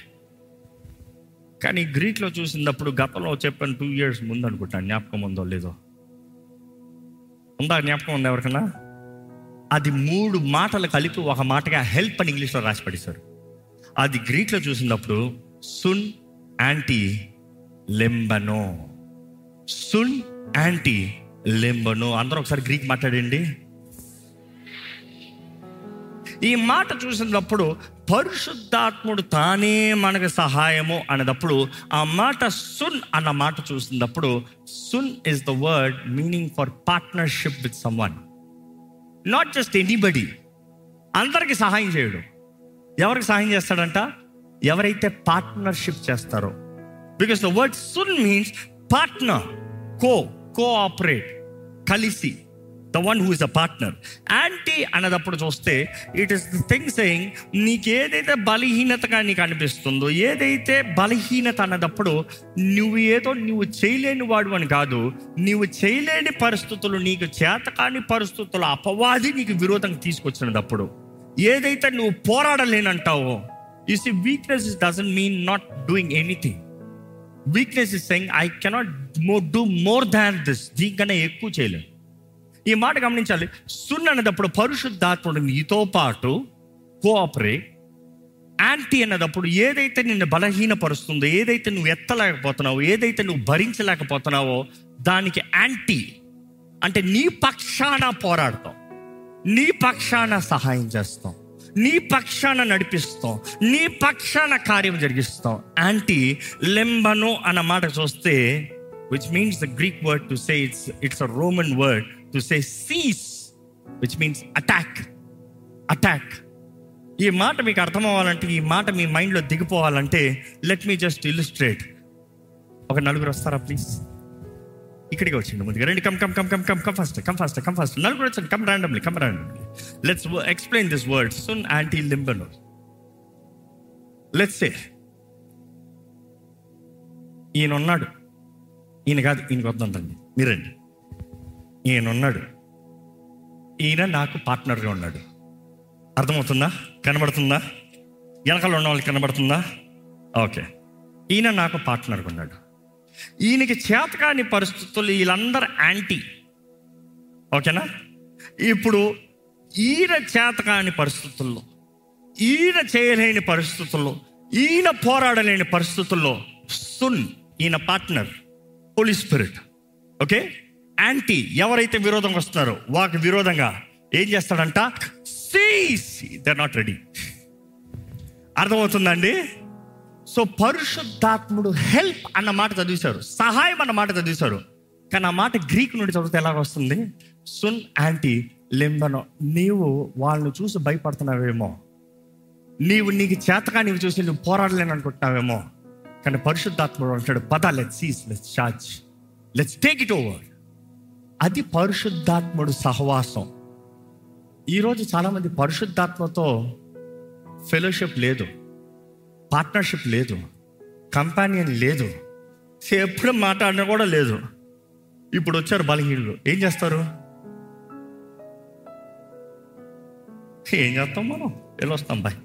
కానీ గ్రీక్లో చూసినప్పుడు గతంలో చెప్పాను టూ ఇయర్స్ ముందు అనుకుంటాను జ్ఞాపకం ఉందో లేదో ఉందా జ్ఞాపకం ఉందా ఎవరికన్నా అది మూడు మాటలు కలిపి ఒక మాటగా హెల్ప్ అని ఇంగ్లీష్లో రాసి పడేశారు అది గ్రీక్లో చూసినప్పుడు సున్ యాంటీ లెంబనో సున్ యాంటీ లెంబనో అందరూ ఒకసారి గ్రీక్ మాట్లాడండి ఈ మాట చూసినప్పుడు పరిశుద్ధాత్ముడు తానే మనకు సహాయము అనేటప్పుడు ఆ మాట సున్ అన్న మాట చూసినప్పుడు సున్ is the word meaning for partnership with someone not just anybody అందరికి సహాయం చేయడు ఎవరికి సహాయం చేస్తాడంట ఎవరైతే పార్ట్నర్షిప్ చేస్తారో బికాస్ ద వర్డ్ సున్ మీన్స్ పార్ట్నర్ కో కోఆపరేట్ కలిసి the one who is a partner యాంటీ అన్నదప్పుడు చూస్తే it is the thing saying నీకు ఏదైతే బలహీనతగా నీకు అనిపిస్తుందో ఏదైతే బలహీనత అన్నదప్పుడు నువ్వు ఏదో నువ్వు చేయలేని వాడు అని కాదు నువ్వు చేయలేని పరిస్థితులు నీకు చేతకాని పరిస్థితులు అపవాది నీకు విరోధంగా తీసుకొచ్చినప్పుడు ఏదైతే నువ్వు పోరాడలేనంటావో you see weakness doesn't mean not doing anything weakness is saying I cannot more do more than this దీనికన్నా ఎక్కువ చేయలేను ఈ మాట గమనించాలి సున్ అన్నదప్పుడు పరిశుద్ధాత్ముడు నీతో పాటు కోఆపరేట్ యాంటీ అన్నదప్పుడు ఏదైతే నిన్ను బలహీనపరుస్తుందో ఏదైతే నువ్వు ఎత్తలేకపోతున్నావో ఏదైతే నువ్వు భరించలేకపోతున్నావో దానికి యాంటీ అంటే నీ పక్షాన పోరాడతాం నీ పక్షాన సహాయం చేస్తాం నీ పక్షాన నడిపిస్తాం నీ పక్షాన కార్యం జరిగిస్తాం యాంటీ లెంబను అన్న మాట చూస్తే which means the Greek word to say it's it's a Roman word to say seize which means attack attack ఈ మాట మీకు అర్థం అవ్వాలంటే ఈ మాట మీ మైండ్లో దిగిపోవాలంటే లెట్ మీ జస్ట్ ఇల్లుస్ట్రేట్ ఒక నలుగురు వస్తారా ప్లీజ్ ఇక్కడికి వచ్చింది ముందుగా రండి come come come come come come first come first come first నలుగురు వచ్చండి come randomly come randomly let's explain this word సున్ యాంటీ లింబనో లెట్స్ సే ఈయన ఉన్నాడు ఈయన కాదు ఈయనకి వద్దండి మీరండి ఈయన ఉన్నాడు ఈయన నాకు పార్ట్నర్గా ఉన్నాడు అర్థమవుతుందా కనబడుతుందా వెనకాల ఉన్న వాళ్ళకి కనబడుతుందా ఓకే ఈయన నాకు పార్ట్నర్గా ఉన్నాడు ఈయనకి చేతకాని పరిస్థితులు వీళ్ళందరూ యాంటీ ఓకేనా ఇప్పుడు ఈయన చేతకాని పరిస్థితుల్లో ఈయన చేయలేని పరిస్థితుల్లో ఈయన పోరాడలేని పరిస్థితుల్లో సున్ ఈయన partner holy spirit okay anti ఎవరైతే విరోధం వస్తున్నారో వాకి విరోధంగా ఏం చేస్తాడంట సీస్ దర్ నాట్ రెడీ అర్థమవుతుందండి సో పరిశుద్ధాత్ముడు హెల్ప్ అన్న మాట చదివేశారు సహాయం అన్న మాట చదివేశారు కానీ ఆ మాట గ్రీక్ నుండి చదివితే ఎలాగ వస్తుంది సున్ యాంటీ లింబనో నీవు వాళ్ళని చూసి భయపడుతున్నావేమో నీవు నీకు చేతగా నీవు చూసి నువ్వు పోరాడలేను అనుకుంటున్నావేమో కానీ పరిశుద్ధాత్ముడు అంటాడు పద let seize let's charge let's take it over అది పరిశుద్ధాత్ముడు సహవాసం ఈరోజు చాలామంది పరిశుద్ధాత్మతో ఫెలోషిప్ లేదు పార్ట్నర్షిప్ లేదు కంపానియన్ లేదు ఎప్పుడు మాట్లాడినా కూడా లేదు ఇప్పుడు వచ్చారు బలహీనులు ఏం చేస్తారు ఏం చేస్తాం మనం వెళ్ళొస్తాం బాయ్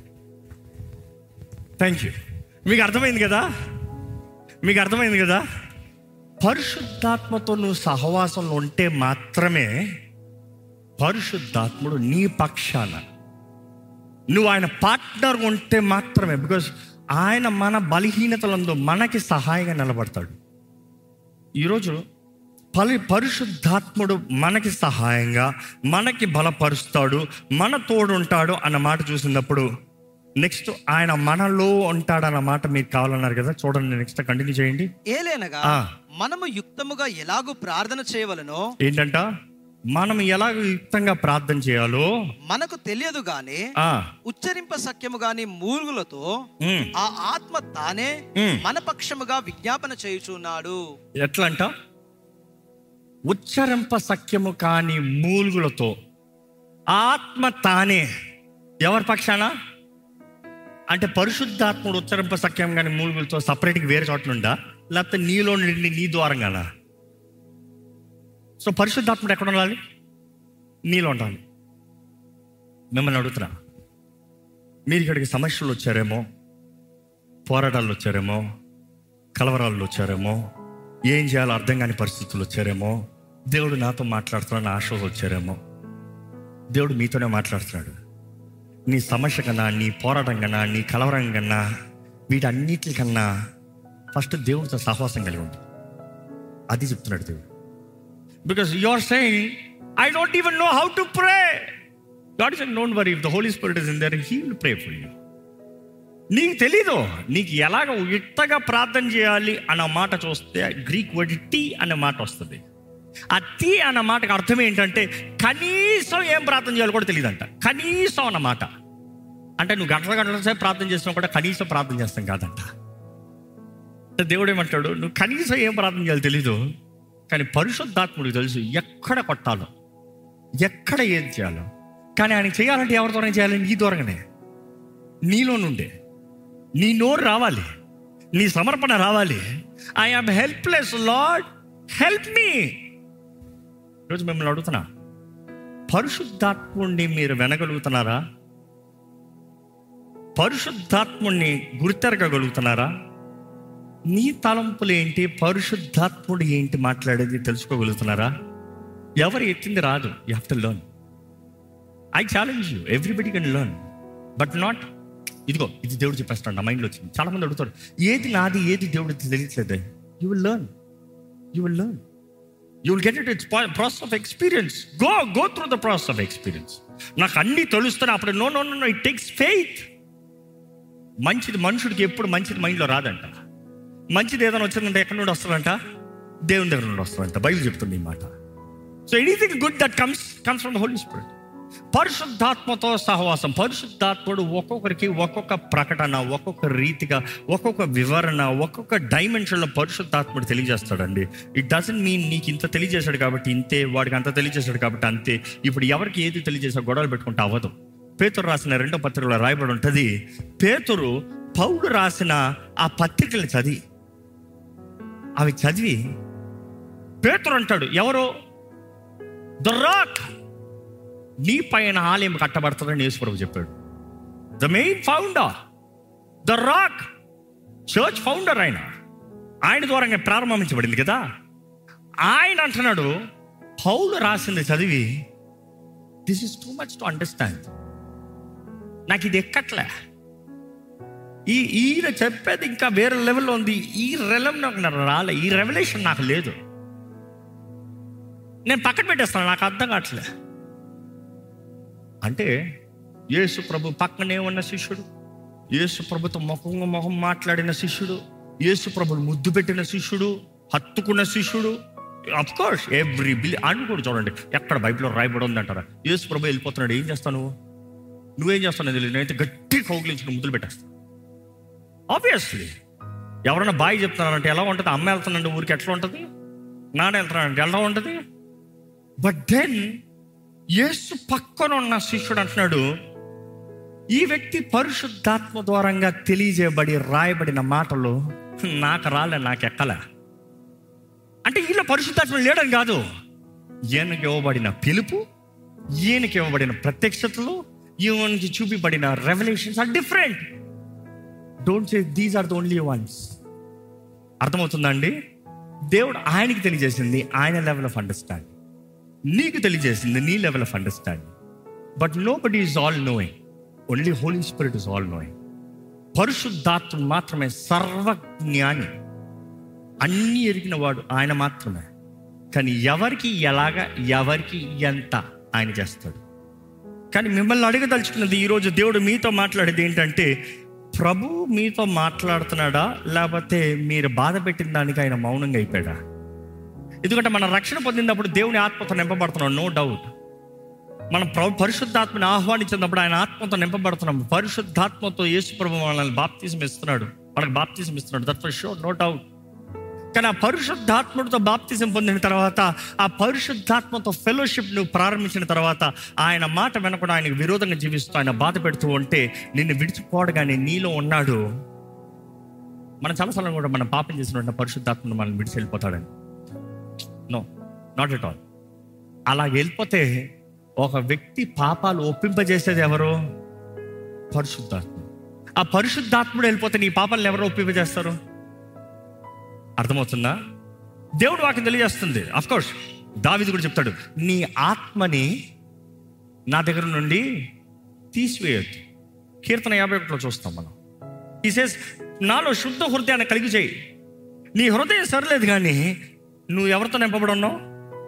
థ్యాంక్ యూ మీకు అర్థమైంది కదా మీకు అర్థమైంది కదా పరిశుద్ధాత్మతో నువ్వు సహవాసంలో ఉంటే మాత్రమే పరిశుద్ధాత్ముడు నీ పక్షాన నువ్వు ఆయన పార్ట్నర్ ఉంటే మాత్రమే బికాజ్ ఆయన మన బలహీనతలందు మనకి సహాయంగా నిలబడతాడు ఈరోజు పలి పరిశుద్ధాత్ముడు మనకి సహాయంగా మనకి బలపరుస్తాడు మన తోడు ఉంటాడు అన్న మాట చూసినప్పుడు నెక్స్ట్ ఆయన మనలో ఉంటాడన్న మాట మీకు కావాలన్నారు కదా చూడండి నెక్స్ట్ కంటిన్యూ చేయండి ఏలేనగా ఆ. మనము యుక్తముగా ఎలాగూ ప్రార్థన చేయవలనో ఏంటంట మనం ఎలాగ యుక్తంగా ప్రార్థన చేయాలో మనకు తెలియదు గాని ఆ, ఉచ్చరింప సఖ్యము గాని మూలుగులతో ఉమ్, ఆ ఆత్మ తానే ఉమ్. మన పక్షముగా విజ్ఞాపన చేయుచున్నాడు ఎట్లా అంట ఉచ్చరింప సఖ్యము కాని మూలుగులతో ఆత్మ తానే ఎవరి పక్షాన అంటే పరిశుద్ధాత్ముడు ఉచ్చరింప సఖ్యం కాని మూలుగులతో సపరేట్గా వేరే చోట నుండా లేకపోతే నీలో నుండి నీ ద్వారంగానా సో పరిశుద్ధాత్ముడు ఎక్కడ ఉండాలి నీలో ఉండాలి మిమ్మల్ని అడుగుతున్నా మీరు ఇక్కడికి సమస్యలు వచ్చారేమో పోరాటాలు వచ్చారేమో కలవరాలు వచ్చారేమో ఏం చేయాలో అర్థం కాని పరిస్థితులు వచ్చారేమో దేవుడు నాతో మాట్లాడుతున్నాడు ఆశ వచ్చారేమో దేవుడు మీతోనే మాట్లాడుతున్నాడు నీ సమస్య కన్నా నీ పోరాటం కన్నా నీ కలవరం కన్నా వీటన్నిటికన్నా ఫస్ట్ దేవుడితో సహవాసం కలిగి ఉంది అది చెప్తున్నాడు దేవుడు because you are saying I don't even know how to pray God is don't worry if the Holi spirit is in there he will pray for you నీకు తెలీదు నీకు ఎలాగ యుక్తగా ప్రార్థన చేయాలి అన్న మాట చూస్తే గ్రీక్ వర్డ్ టీ అనే మాట వస్తుంది ఆ టీ అన్న మాటకు అర్థం ఏంటంటే కనీసం ఏం ప్రార్థన చేయాలో కూడా తెలియదంట కనీసం అన్న మాట అంటే నువ్వు గంటల గంటల సేపు ప్రార్థన చేసినా కూడా కనీసం ప్రార్థన చేస్తాం కాదంట అంటే దేవుడు ఏమంటాడు నువ్వు కనీసం ఏం ప్రార్థన చేయాలో తెలీదు కానీ పరిశుద్ధాత్ముడికి తెలుసు ఎక్కడ కొట్టాలో ఎక్కడ ఏం చేయాలో కానీ ఆయన చేయాలంటే ఎవరి ద్వారా చేయాలి నీ ద్వారానే నీలో నుండే నీ నోరు రావాలి నీ సమర్పణ రావాలి I am helpless lord help me ఈరోజు మిమ్మల్ని అడుగుతున్నా పరిశుద్ధాత్ముడిని మీరు వినగలుగుతున్నారా పరిశుద్ధాత్ముడిని గుర్తెరగగలుగుతున్నారా నీ తలంపులు ఏంటి పరిశుద్ధాత్ముడు ఏంటి మాట్లాడేది తెలుసుకోగలుగుతున్నారా ఎవరు ఎత్తింది రాదు you have to learn I challenge you everybody can learn but not ఇదిగో ఇది దేవుడు చెప్పేస్తాడు నా మైండ్లో వచ్చింది చాలా మంది అడుగుతారు ఏది నాది ఏది దేవుడు తెలియట్లేదు you will learn you will learn you will get it it's process of experience go go through the process of experience నాకు అన్ని తెలుస్తున్నాయి అప్పుడు no no no it takes faith మంచిది మనుషుడికి ఎప్పుడు మంచిది మైండ్లో రాదంట మంచిది ఏదైనా వచ్చిందంటే ఎక్కడి నుండి వస్తుందంట దేవుని దగ్గర నుండి వస్తుందంట బైబిల్ చెప్తుంది ఈ మాట so anything good that comes comes from the Holi spirit పరిశుద్ధాత్మతో సహవాసం పరిశుద్ధాత్ముడు ఒక్కొక్కరికి ఒక్కొక్క ప్రకటన ఒక్కొక్క రీతిగా ఒక్కొక్క వివరణ ఒక్కొక్క డైమెన్షన్లో పరిశుద్ధాత్ముడు తెలియజేస్తాడండి ఇట్ డజన్ మీన్ నీకు ఇంత తెలియజేశాడు కాబట్టి ఇంతే వాడికి అంత తెలియజేశాడు కాబట్టి అంతే ఇప్పుడు ఎవరికి ఏది తెలియజేసా గొడవలు పెట్టుకుంటే అవ్వదు పేతురు రాసిన రెండో పత్రికలో రాయబడి ఉంటుంది పేతురు పౌడు రాసిన ఆ పత్రికలు చదివి అవి చదివి పేతురు అంటాడు ఎవరు ద రాక్ నీ పైన ఆలయం కట్టబడుతుందని యేసుప్రభు చెప్పాడు the main founder the rock church founder ఆయన ఆయన ద్వారా ప్రారంభించబడింది కదా ఆయన అంటున్నాడు పౌలు రాసింది చదివి this is too much to understand నాకు ఇది ఎక్కట్లే ఈ ఈయన చెప్పేది ఇంకా వేరే లెవెల్లో ఉంది ఈ రెలం నాకు నాకు రాలే ఈ రెవల్యూషన్ నాకు లేదు నేను పక్కన పెట్టేస్తాను నాకు అర్థం కావట్లే అంటే యేసు ప్రభు పక్కనే ఉన్న శిష్యుడు యేసు ప్రభుతో ముఖంగా ముఖం మాట్లాడిన శిష్యుడు యేసు ప్రభుని ముద్దు పెట్టిన శిష్యుడు హత్తుకున్న శిష్యుడు అఫ్ కోర్స్ ఎవ్రీ బిల్ అని కూడా చూడండి ఎక్కడ బైబిల్లో రాయబడి ఉంది అంటారా యేసు ప్రభు వెళ్ళిపోతున్నాడు ఏం చేస్తావు నువ్వు నువ్వేం చేస్తావు తెలియదు నేనైతే గట్టి కౌగిలించుకుని ముద్దులు పెట్టేస్తాను ఆబ్వియస్లీ ఎవరైనా బాయ్ చెప్తున్నారంటే ఎలా ఉంటుంది అమ్మ వెళ్తున్నానంటే ఊరికి ఎట్లా ఉంటుంది నాన్న వెళ్తున్నానంటే ఎలా ఉంటుంది బట్ దెన్ యేసు పక్కన ఉన్న శిష్యుడు అంటున్నాడు ఈ వ్యక్తి పరిశుద్ధాత్మ ద్వారంగా తెలియజేయబడి రాయబడిన మాటలు నాకు రాలే నాకు ఎక్కలే అంటే వీళ్ళ పరిశుద్ధాత్మ లేడని కాదు ఈయనకి ఇవ్వబడిన పిలుపు ఈయనకి ఇవ్వబడిన ప్రత్యక్షతలు ఈయనకి చూపిబడిన revolutions are different don't say these are the only ones అర్థమవుతుందా అండి దేవుడు ఆయనకి తెలియజేసింది ఆయన లెవెల్ ఆఫ్ అండర్స్టాండింగ్ నీకు తెలియజేసింది నీ level of understanding but nobody is all knowing only holy spirit is all knowing పరిశుద్ధాత్మ మాత్రమే సర్వజ్ఞాని అన్నీ ఎరిగిన వాడు ఆయన మాత్రమే కానీ ఎవరికి ఎలాగ ఎవరికి ఎంత ఆయన చేస్తాడు కానీ మిమ్మల్ని అడగదలుచుకున్నది ఈరోజు దేవుడు మీతో మాట్లాడేది ఏంటంటే ప్రభు మీతో మాట్లాడుతున్నాడా లేకపోతే మీరు బాధ పెట్టిన దానికి ఆయన మౌనంగా అయిపోయాడా ఎందుకంటే మన రక్షణ పొందినప్పుడు దేవుని ఆత్మతో నింపబడుతున్నాం నో డౌట్ మనం ప్రభు పరిశుద్ధాత్మని ఆహ్వానించినప్పుడు ఆయన ఆత్మతో నింపబడుతున్నాం పరిశుద్ధాత్మతో యేసు ప్రభు మనల్ని బాప్తీసం ఇస్తున్నాడు మనకు బాప్తీసం ఇస్తున్నాడు that for show no doubt కానీ ఆ పరిశుద్ధాత్ముడితో బాప్తిజం పొందిన తర్వాత ఆ పరిశుద్ధాత్మతో ఫెలోషిప్ నువ్వు ప్రారంభించిన తర్వాత ఆయన మాట వినకుండా ఆయనకు విరోధంగా జీవిస్తూ ఆయన బాధ పెడుతూ ఉంటే నిన్ను విడిచిపోవడగానే నీలో ఉన్నాడు మనం చాలాసార్లు కూడా మనం పాపం చేసిన పరిశుద్ధాత్మను మనం విడిచి వెళ్ళిపోతాడని నో నాట్ ఎట్ ఆల్ అలా వెళ్ళిపోతే ఒక వ్యక్తి పాపాలు ఒప్పింపజేసేది ఎవరు పరిశుద్ధాత్మ ఆ పరిశుద్ధాత్ముడు వెళ్ళిపోతే నీ పాపాలను ఎవరు ఒప్పింపజేస్తారు అర్థమవుతుందా దేవుడు వాక్యం తెలియజేస్తుంది అఫ్ కోర్స్ దావిది కూడా చెప్తాడు నీ ఆత్మని నా దగ్గర నుండి తీసివేయొద్దు కీర్తన యాభై ఒకటిలో చూస్తాం మనం ఈ సేస్ నాలో శుద్ధ హృదయాన్ని కలిగి చేయి నీ హృదయం సరలేదు కానీ నువ్వు ఎవరితో నింపబడి ఉన్నావు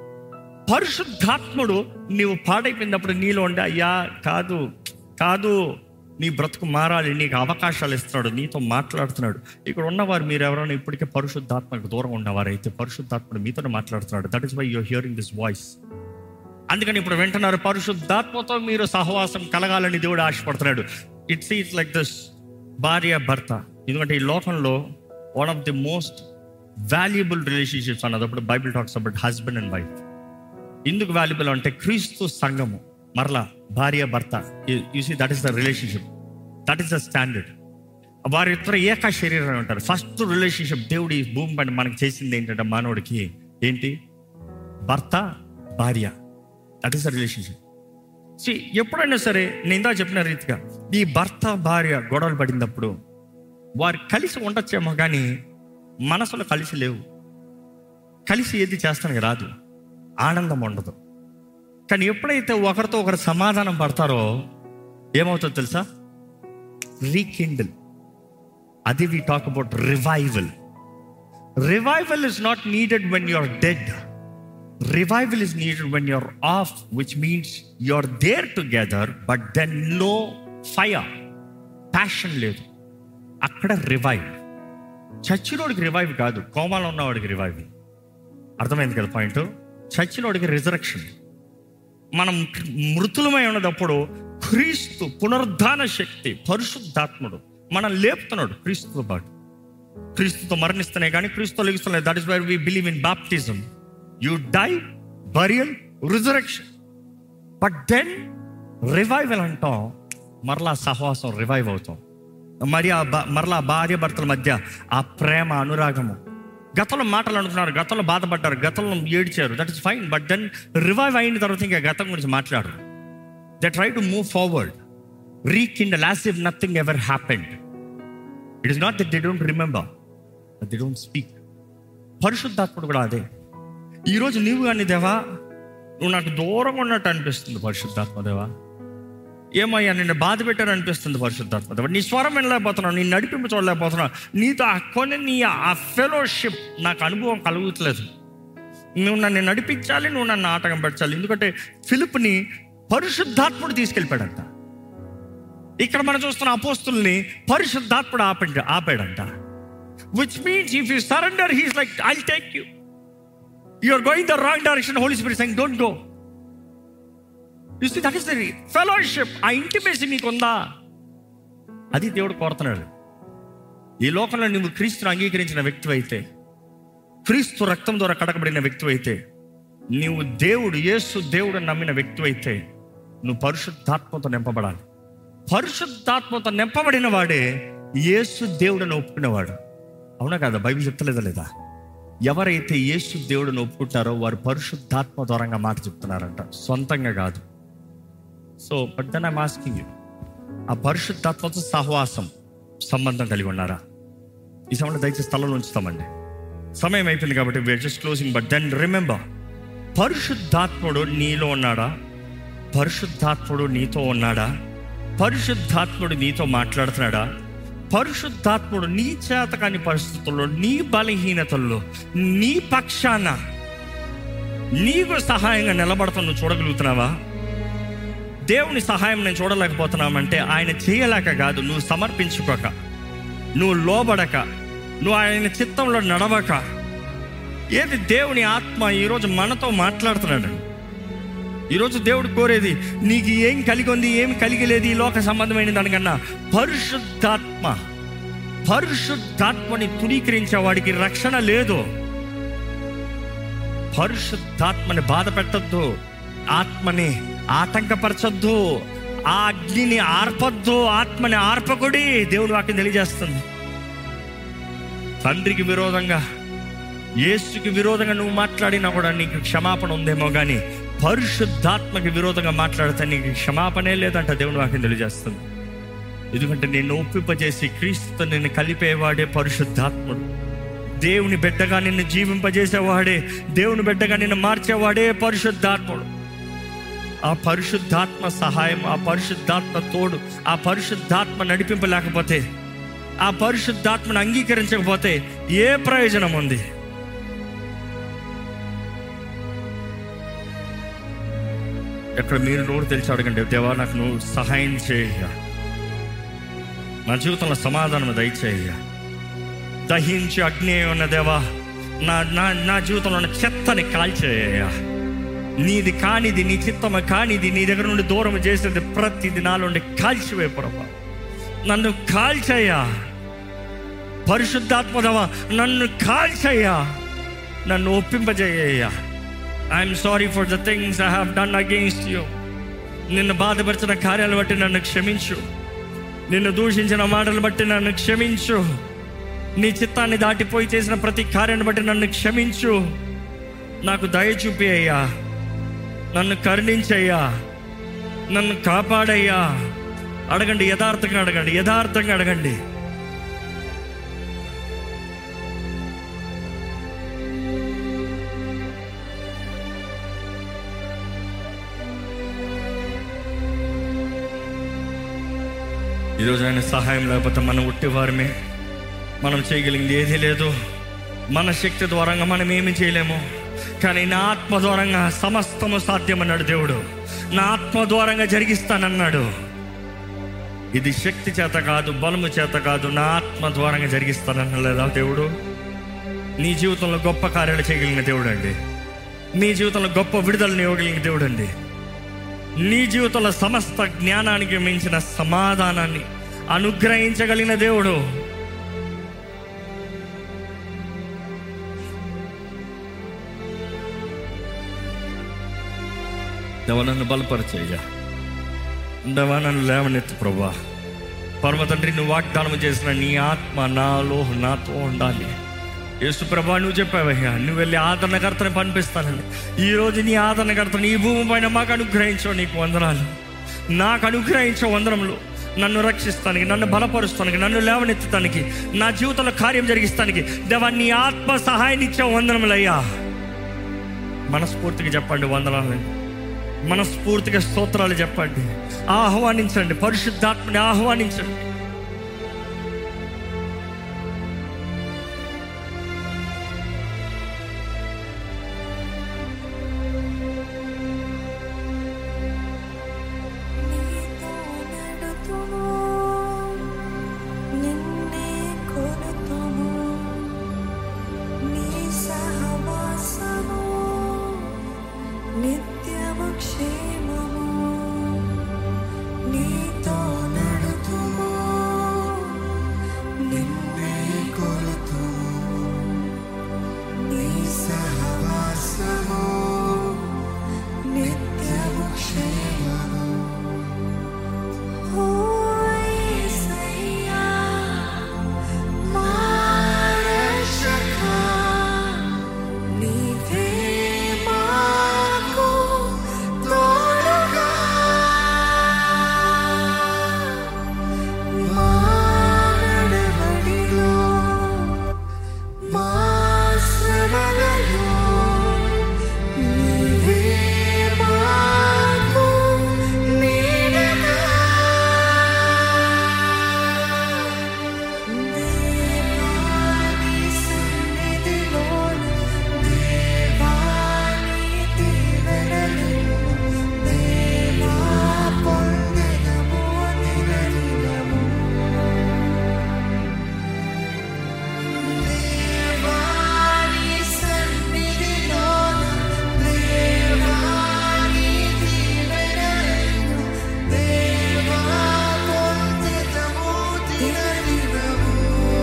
పరిశుద్ధాత్ముడు నీవు పాడైపోయినప్పుడు నీలో ఉండే అయ్యా కాదు కాదు నీ బ్రతుకు మారాలి నీకు అవకాశాలు ఇస్తున్నాడు నీతో మాట్లాడుతున్నాడు ఇక్కడ ఉన్నవారు మీరు ఎవరైనా ఇప్పటికే పరిశుద్ధాత్మకు దూరం ఉన్నవారు అయితే పరిశుద్ధాత్ముడు మీతో మాట్లాడుతున్నాడు that is why you're hearing this voice అందుకని ఇప్పుడు వింటున్నారు పరిశుద్ధాత్మతో మీరు సహవాసం కలగాలని దేవుడు ఆశపడుతున్నాడు ఇట్స్ ఈస్ లైక్ దిస్ భార్య భర్త ఎందుకంటే ఈ లోకంలో one of the most valuable relationships అన్నదప్పుడు Bible talks about husband and wife ఎందుకు వాల్యుబుల్ అంటే క్రీస్తు సంఘము మరలా భార్య భర్త you see that is the relationship that is the standard వారిద్దరు ఏక శరీరం ఉంటారు ఫస్ట్ రిలేషన్షిప్ దేవుడి ఈ భూమి పైన మనకి చేసింది ఏంటంటే మానవుడికి ఏంటి భర్త భార్య that is the relationship see ఎప్పుడైనా సరే నేను ఇందా చెప్పిన రీతిగా ఈ భర్త భార్య గొడవలు పడినప్పుడు వారు కలిసి ఉండొచ్చేమో కానీ మనసులో కలిసి లేవు కలిసి ఏది చేస్తానికి రాదు ఆనందం ఉండదు కానీ ఎప్పుడైతే ఒకరితో ఒకరు సమాధానం పడతారో ఏమవుతుందో తెలుసా రీకిండిల్ అది we talk about revival revival is not needed when you are dead revival is needed when you're off which means you are there together but then no fire passion లేదు అక్కడ రివైవ్ చచ్చినోడికి రివైవ్ కాదు కోమాలో ఉన్నవాడికి revive అర్థమైంది కదా point చచ్చినోడికి resurrection మనం మృతులమై ఉన్నదప్పుడు క్రీస్తు పునరుద్ధాన శక్తి పరిశుద్ధాత్ముడు మనం లేపుతున్నాడు క్రీస్తుతో పాటు క్రీస్తుతో మరణిస్తేనే కానీ క్రీస్తుతో లెగిస్తున్నాయి that is why we believe in baptism you die burial resurrection but then revival అంటాం మరలా సహవాసం రివైవ్ అవుతాం మరి ఆ బ- మరలా భార్య భర్తల మధ్య ఆ ప్రేమ అనురాగము గతంలో మాటలు అనుకున్నారు గతంలో బాధపడ్డారు గతంలో ఏడ్చారు that is fine but then revive అయిన తర్వాత ఇంకా గతం గురించి మాట్లాడరు they try to move forward rekindle as if nothing ever happened it is not that they don't remember they don't speak పరిశుద్ధాత్ముడు కూడా అదే ఈరోజు నీవు కానీ దేవా నువ్వు నాకు దూరంగా ఉన్నట్టు అనిపిస్తుంది పరిశుద్ధాత్మ దేవా ఏమయ్యా నిన్ను బాధ పెట్టారు అనిపిస్తుంది పరిశుద్ధాత్మ దేవా నీ స్వరం వినలేకపోతున్నావు నీ నడిపింపు చూడలేకపోతున్నావు నీతో ఆ కొని నీ ఆ ఫెలోషిప్ నాకు అనుభవం కలుగుతలేదు నువ్వు నన్ను నడిపించాలి నువ్వు నన్ను ఆటకం పెట్టాలి ఎందుకంటే ఫిలిప్ని పరిశుద్ధాత్ముడు తీసుకెళ్ళిపోయాడంట ఇక్కడ మనం చూస్తున్న అపోస్తుల్ని పరిశుద్ధాత్ముడు ఆపండి ఆపాడంట which means if you surrender he's like I take you you are going the wrong direction holy spirit saying don't go you see that is the fellowship ఆ ఇంటిమేసి మీకు ఉందా అది దేవుడు కోరుతున్నాడు ఈ లోకంలో నువ్వు క్రీస్తును అంగీకరించిన వ్యక్తి అయితే క్రీస్తు రక్తం ద్వారా కడకబడిన వ్యక్తి అయితే నీవు దేవుడు యేసు దేవుడు నమ్మిన వ్యక్తి అయితే నువ్వు పరిశుద్ధాత్మతో నింపబడాలి పరిశుద్ధాత్మతో నింపబడిన వాడే యేసు దేవుడని ఒప్పుకునేవాడు అవునా కదా బైబిల్ చెప్తలేదా లేదా ఎవరైతే యేసు దేవుడిని ఒప్పుకుంటారో వారు పరిశుద్ధాత్మ ద్వారంగా మాట చెప్తున్నారంట సొంతంగా కాదు so but then I'm asking you ఆ పరిశుద్ధాత్మతో సహవాసం సంబంధం కలిగి ఉన్నారా ఈ సమయంలో దయచేసి స్థలంలో ఉంచుతామండి సమయం అయిపోయింది కాబట్టి we're just closing but then remember పరిశుద్ధాత్ముడు నీలో ఉన్నాడా పరిశుద్ధాత్ముడు నీతో ఉన్నాడా పరిశుద్ధాత్ముడు నీతో మాట్లాడుతున్నాడా పరిశుద్ధాత్ముడు నీ చేతకాని పరిస్థితుల్లో నీ బలహీనతల్లో నీ పక్షాన నీకు సహాయంగా నిలబడతాను నువ్వు చూడగలుగుతున్నావా దేవుని సహాయం నేను చూడలేకపోతున్నామంటే ఆయన చేయలేక కాదు నువ్వు సమర్పించుకోక నువ్వు లోబడక నువ్వు ఆయన చిత్తంలో నడవక ఏది దేవుని ఆత్మ ఈరోజు మనతో మాట్లాడుతున్నాడు ఈరోజు దేవుడు కోరేది నీకు ఏం కలిగి ఉంది ఏం కలిగి లేదు ఈ లోక సంబంధమైన దానికన్నా పరిశుద్ధాత్మ పరిశుద్ధాత్మని తునీకరించే వాడికి రక్షణ లేదు పరిశుద్ధాత్మని బాధ పెట్టద్దు ఆత్మని ఆటంకపరచొద్దు ఆ అగ్నిని ఆర్పొద్దు ఆత్మని ఆర్పకుడి దేవుడు వాక్యం తెలియజేస్తుంది తండ్రికి విరోధంగా యేసుకి విరోధంగా నువ్వు మాట్లాడినా కూడా నీకు క్షమాపణ ఉందేమో కానీ పరిశుద్ధాత్మకి విరోధంగా మాట్లాడితే నీకు క్షమాపణే లేదంట దేవుని వాక్యం తెలియజేస్తుంది ఎందుకంటే నిన్ను ఒప్పింపజేసి క్రీస్తుతో నిన్ను కలిపేవాడే పరిశుద్ధాత్ముడు దేవుని బిడ్డగా నిన్ను జీవింపజేసేవాడే దేవుని బిడ్డగా నిన్ను మార్చేవాడే పరిశుద్ధాత్ముడు ఆ పరిశుద్ధాత్మ సహాయం ఆ పరిశుద్ధాత్మ తోడు ఆ పరిశుద్ధాత్మ నడిపింపలేకపోతే ఆ పరిశుద్ధాత్మను అంగీకరించకపోతే ఏ ప్రయోజనం ఉంది ఎక్కడ మీరు నోరు తెలిసి అడగండి దేవా నాకు నువ్వు సహాయం చేయ నా జీవితంలో సమాధానం దయచేయ దహించి అగ్ని ఉన్న దేవా నా నా నా జీవితంలో ఉన్న చెత్తని కాల్చేయ నీది కానిది నీ చిత్తమ కానిది నీ దగ్గర నుండి దూరం చేసేది ప్రతిది నాలో నుండి కాల్చివేపురప నన్ను కాల్చయ్యా పరిశుద్ధాత్మదవా నన్ను కాల్చయ్యా నన్ను ఒప్పింపజేయ్యా I'm sorry for the things I have done against you నిన్ను బాధపరిచిన కార్యాలు బట్టి నన్ను క్షమించు నిన్ను దూషించిన మాటలు బట్టి నన్ను క్షమించు నీ చిత్తాన్ని దాటిపోయి చేసిన ప్రతి కార్యాన్ని బట్టి నన్ను క్షమించు నాకు దయ చూపి అయ్యా నన్ను కరుణించయ్యా నన్ను కాపాడయ్యా అడగండి యథార్థంగా అడగండి యథార్థంగా అడగండి ఈరోజు ఆయన సహాయం లేకపోతే మనం ఉట్టివారమే మనం చేయగలిగింది ఏదీ లేదు మన శక్తి ద్వారంగా మనం ఏమి చేయలేము కానీ నా ఆత్మ ద్వారంగా సమస్తము సాధ్యమన్నాడు దేవుడు నా ఆత్మ ద్వారంగా జరిగిస్తానన్నాడు ఇది శక్తి చేత కాదు బలము చేత కాదు నా ఆత్మ ద్వారంగా జరిగిస్తానన్నలేదా దేవుడు నీ జీవితంలో గొప్ప కార్యాలు చేయగలిగిన దేవుడు అండి మీ జీవితంలో గొప్ప విడుదలను ఇవ్వగలిగిన దేవుడు అండి నీ జీవితంలో సమస్త జ్ఞానానికి మించిన సమాధానాన్ని అనుగ్రహించగలిగిన దేవుడు దేవా నన్ను బలపరిచేయ్యా దేవా నన్ను లేవనెత్తు ప్రభా పరమ తండ్రి నువ్వు వాగ్దానం చేసిన నీ ఆత్మ నాలో నాతో ఉండాలి యేసు ప్రభా నువ్వు చెప్పావయ్యా నువ్వు వెళ్ళి ఆదరణకర్తని పంపిస్తానని ఈ రోజు నీ ఆదరణకర్తని ఈ భూమి పైన మాకు అనుగ్రహించవు నీకు వందనాలు నాకు అనుగ్రహించే వందనములు నన్ను రక్షిస్తానికి నన్ను బలపరుస్తానికి నన్ను లేవనెత్తుతానికి నా జీవితంలో కార్యం జరిగిస్తానికి దేవా నీ ఆత్మ సహాయాన్ని ఇచ్చే వందనములయ్యా మనస్ఫూర్తిగా చెప్పండి వందనాలని మనస్ఫూర్తిగా స్తోత్రాలు చెప్పండి ఆహ్వానించండి పరిశుద్ధాత్మని ఆహ్వానించండి నీతో నడుతును నిన్నే కొలుతును నీ సహవాసము నిత్యము క్షేమము నీతో నడుతును నిన్నే కొలుతును నీ సహవాసము నిత్యము క్షేమము ఓ యేసయ్యా మా రక్షకా నీవే మాకు తోడుగా మా నడవడిలో మా శ్రమలలో నీవే మాకు నీడగా దేవాని సన్నిధిలోన దేవాని దీవెనలను దేవా పొందెదము దినదినము దేవాని సన్నిధిలోన దేవాని దీవెనలను దేవా పొందెదము దినదినము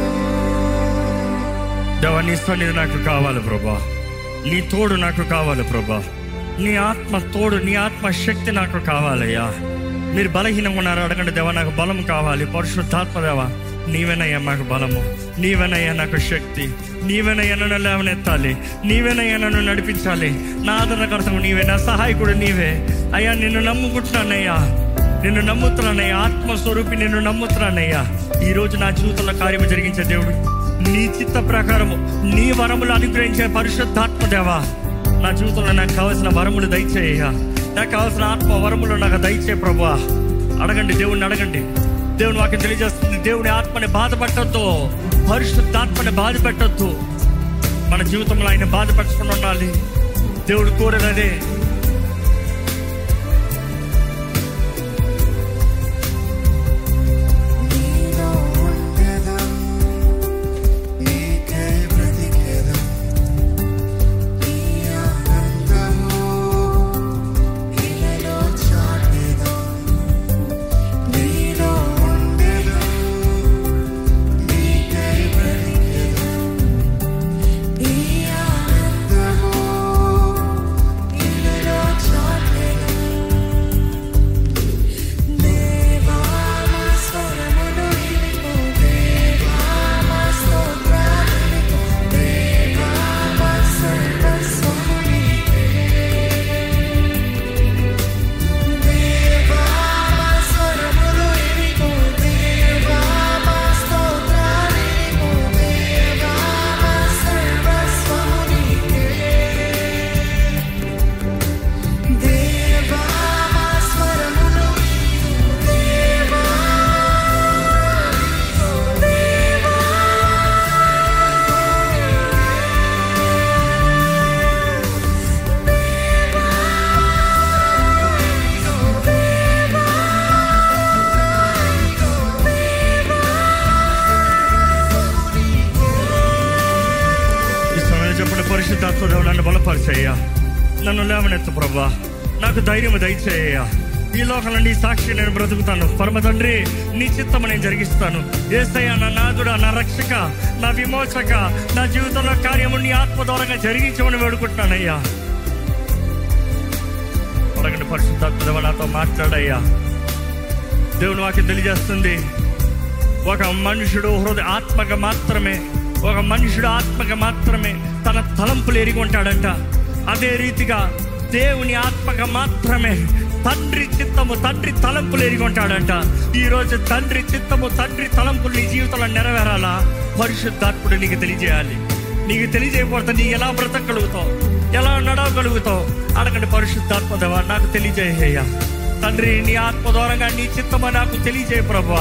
దేవా నీ సన్నిధి నాకు కావాలి ప్రభా నీ తోడు నాకు కావాలి ప్రభా నీ ఆత్మ తోడు నీ ఆత్మ శక్తి నాకు కావాలయ్యా మీరు బలహీనంగా ఉన్నారు అడగండి దేవా నాకు బలం కావాలి పరిశుద్ధాత్మ దేవా నీవేనయ్యా మాకు బలము నీవేనయ్యా నాకు శక్తి నీవేనయ్యా నన్ను లేవనెత్తాలి నీవేనయ్యా నన్ను నడిపించాలి నా ఆదరణకర్తము నీవే నా సహాయకుడు నీవే అయ్యా నిన్ను నమ్ముకుంటున్నానయ్యా నిన్ను నమ్ముతున్నానయ్యా ఆత్మస్వరూపి నిన్ను నమ్ముతున్నానయ్యా ఈ రోజు నా జీవితంలో కార్యము జరిగించే దేవుడు నీ చిత్త ప్రకారము నీ వరములు అనుగ్రహించే పరిశుద్ధాత్మ దేవా నా జీవితంలో నాకు కావాల్సిన వరములు దయచేయ్యా నాకు కావాల్సిన ఆత్మ వరములు నాకు దయచే ప్రభా అడగండి దేవుణ్ణి అడగండి దేవుని వాక్యం తెలియజేస్తుంది దేవుని ఆత్మని బాధ పెట్టద్దు పరిశుద్ధాత్మని బాధ పెట్టద్దు మన జీవితంలో ఆయన బాధపరచుకుని ఉండాలి దేవుడు కోరినదే నీలో ఉండెదం నీకై బ్రతికెదం నీ ఆనందము ఇలలో చాటెదం నీలో ఉండెదం నీకై బ్రతికెదం నీ ఆనందము ఇలలో చాటెదం దేవా మా స్వరములు వినిపో దేవా మా స్తోత్రాలు వినిపో దేవా మా సర్వస్వము నీవే దేవా మా స్వరములు వినిపో దేవా మా స్తోత్రాలు వినిపో దేవా మా సర్వస్వము నీవే దేవా మా స్వరములు దేవా దేవా ఈ సమయంలో చెప్పిన పరిశుద్ధాత్మ దేవుడు నన్ను బలపరిచేయ్యా నన్ను లేవనెత్తు ప్రభా నాకు ధైర్యం దయచేయ్యా ఈ లోకంలో నీ సాక్షి నేను బ్రతుకుతాను పరమ తండ్రి నీ చిత్తం నేను జరిగిస్తాను ఏసయ్య నా నాదుడా నా రక్షక నా విమోచక నా జీవితంలో కార్యము నీ ఆత్మ ద్వారంగా జరిగించమని వేడుకుంటున్నానయ్యా అడగండి పరిశుద్ధాత్మ నాతో మాట్లాడయ్యా దేవుని వాక్యం తెలియజేస్తుంది ఒక మనుషుడు హృదయ ఆత్మక మాత్రమే ఒక మనుషుడు ఆత్మక మాత్రమే తన తలంపులు ఎరిగి ఉంటాడంట అదే రీతిగా దేవుని ఆత్మక మాత్రమే తండ్రి చిత్తము తండ్రి తలంపులు ఎరిగి ఉంటాడంట ఈ రోజు తండ్రి చిత్తము తండ్రి తలంపులు నీ జీవితంలో నెరవేరాలా పరిశుద్ధాత్ముడు నీకు తెలియజేయాలి నీకు తెలియజేయకపోతే నీ ఎలా బ్రతకగలుగుతావు ఎలా నడవగలుగుతావు అడగండి పరిశుద్ధాత్మ దేవా నాకు తెలియజేయ తండ్రి నీ ఆత్మ ద్వారంగా నీ చిత్తము నాకు తెలియజేయ ప్రభువా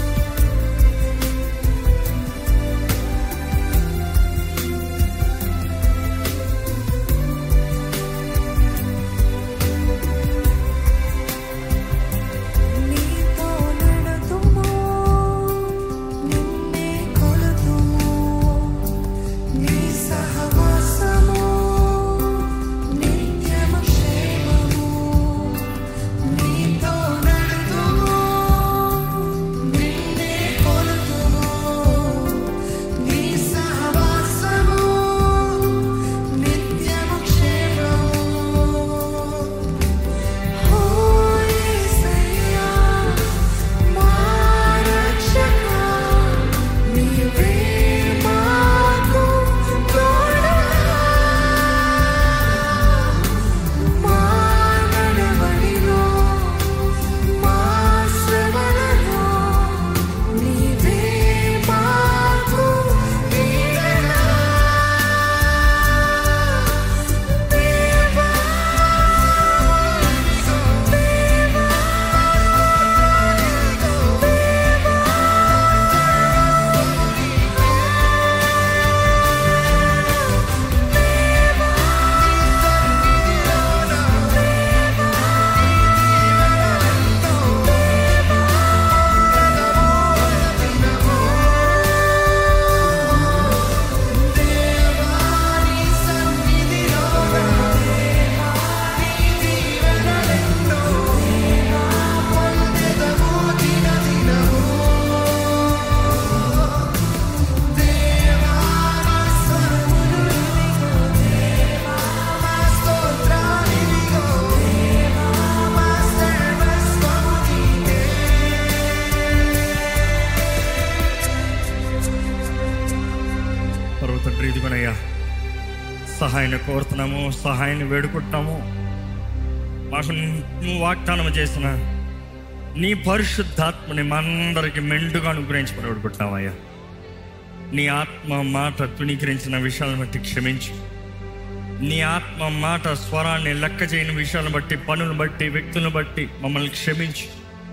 నీతో నడుతుము నిన్నే కొలుతుము నీ సహవాసము నిత్యము క్షేమము నీతో నడుతుము నిన్నే కొలుతుము నీ సహవాసము నిత్యము క్షేమము ఓ యేసయ్యా మా రక్షకా నీవే మాకు తోడుగా మా నడవడిలో మా శ్రమలలో నీవే మాకు నీడగా దేవా పర్వ తండ్రి ఇదిగోనయ్యా సహాయాన్ని కోరుతున్నాము సహాయాన్ని వేడుకుంటున్నాము మాకు నువ్వు వాగ్దానం చేసిన నీ పరిశుద్ధాత్మని మనందరికి మెండుగా అనుగ్రహించమని వేడుకుంటున్నామయ్యా నీ ఆత్మ మాట తుణీకరించిన విషయాలను బట్టి క్షమించు నీ ఆత్మ మాట స్వరాన్ని లెక్క చేయని విషయాలను బట్టి పనులను బట్టి వ్యక్తులను బట్టి మమ్మల్ని క్షమించు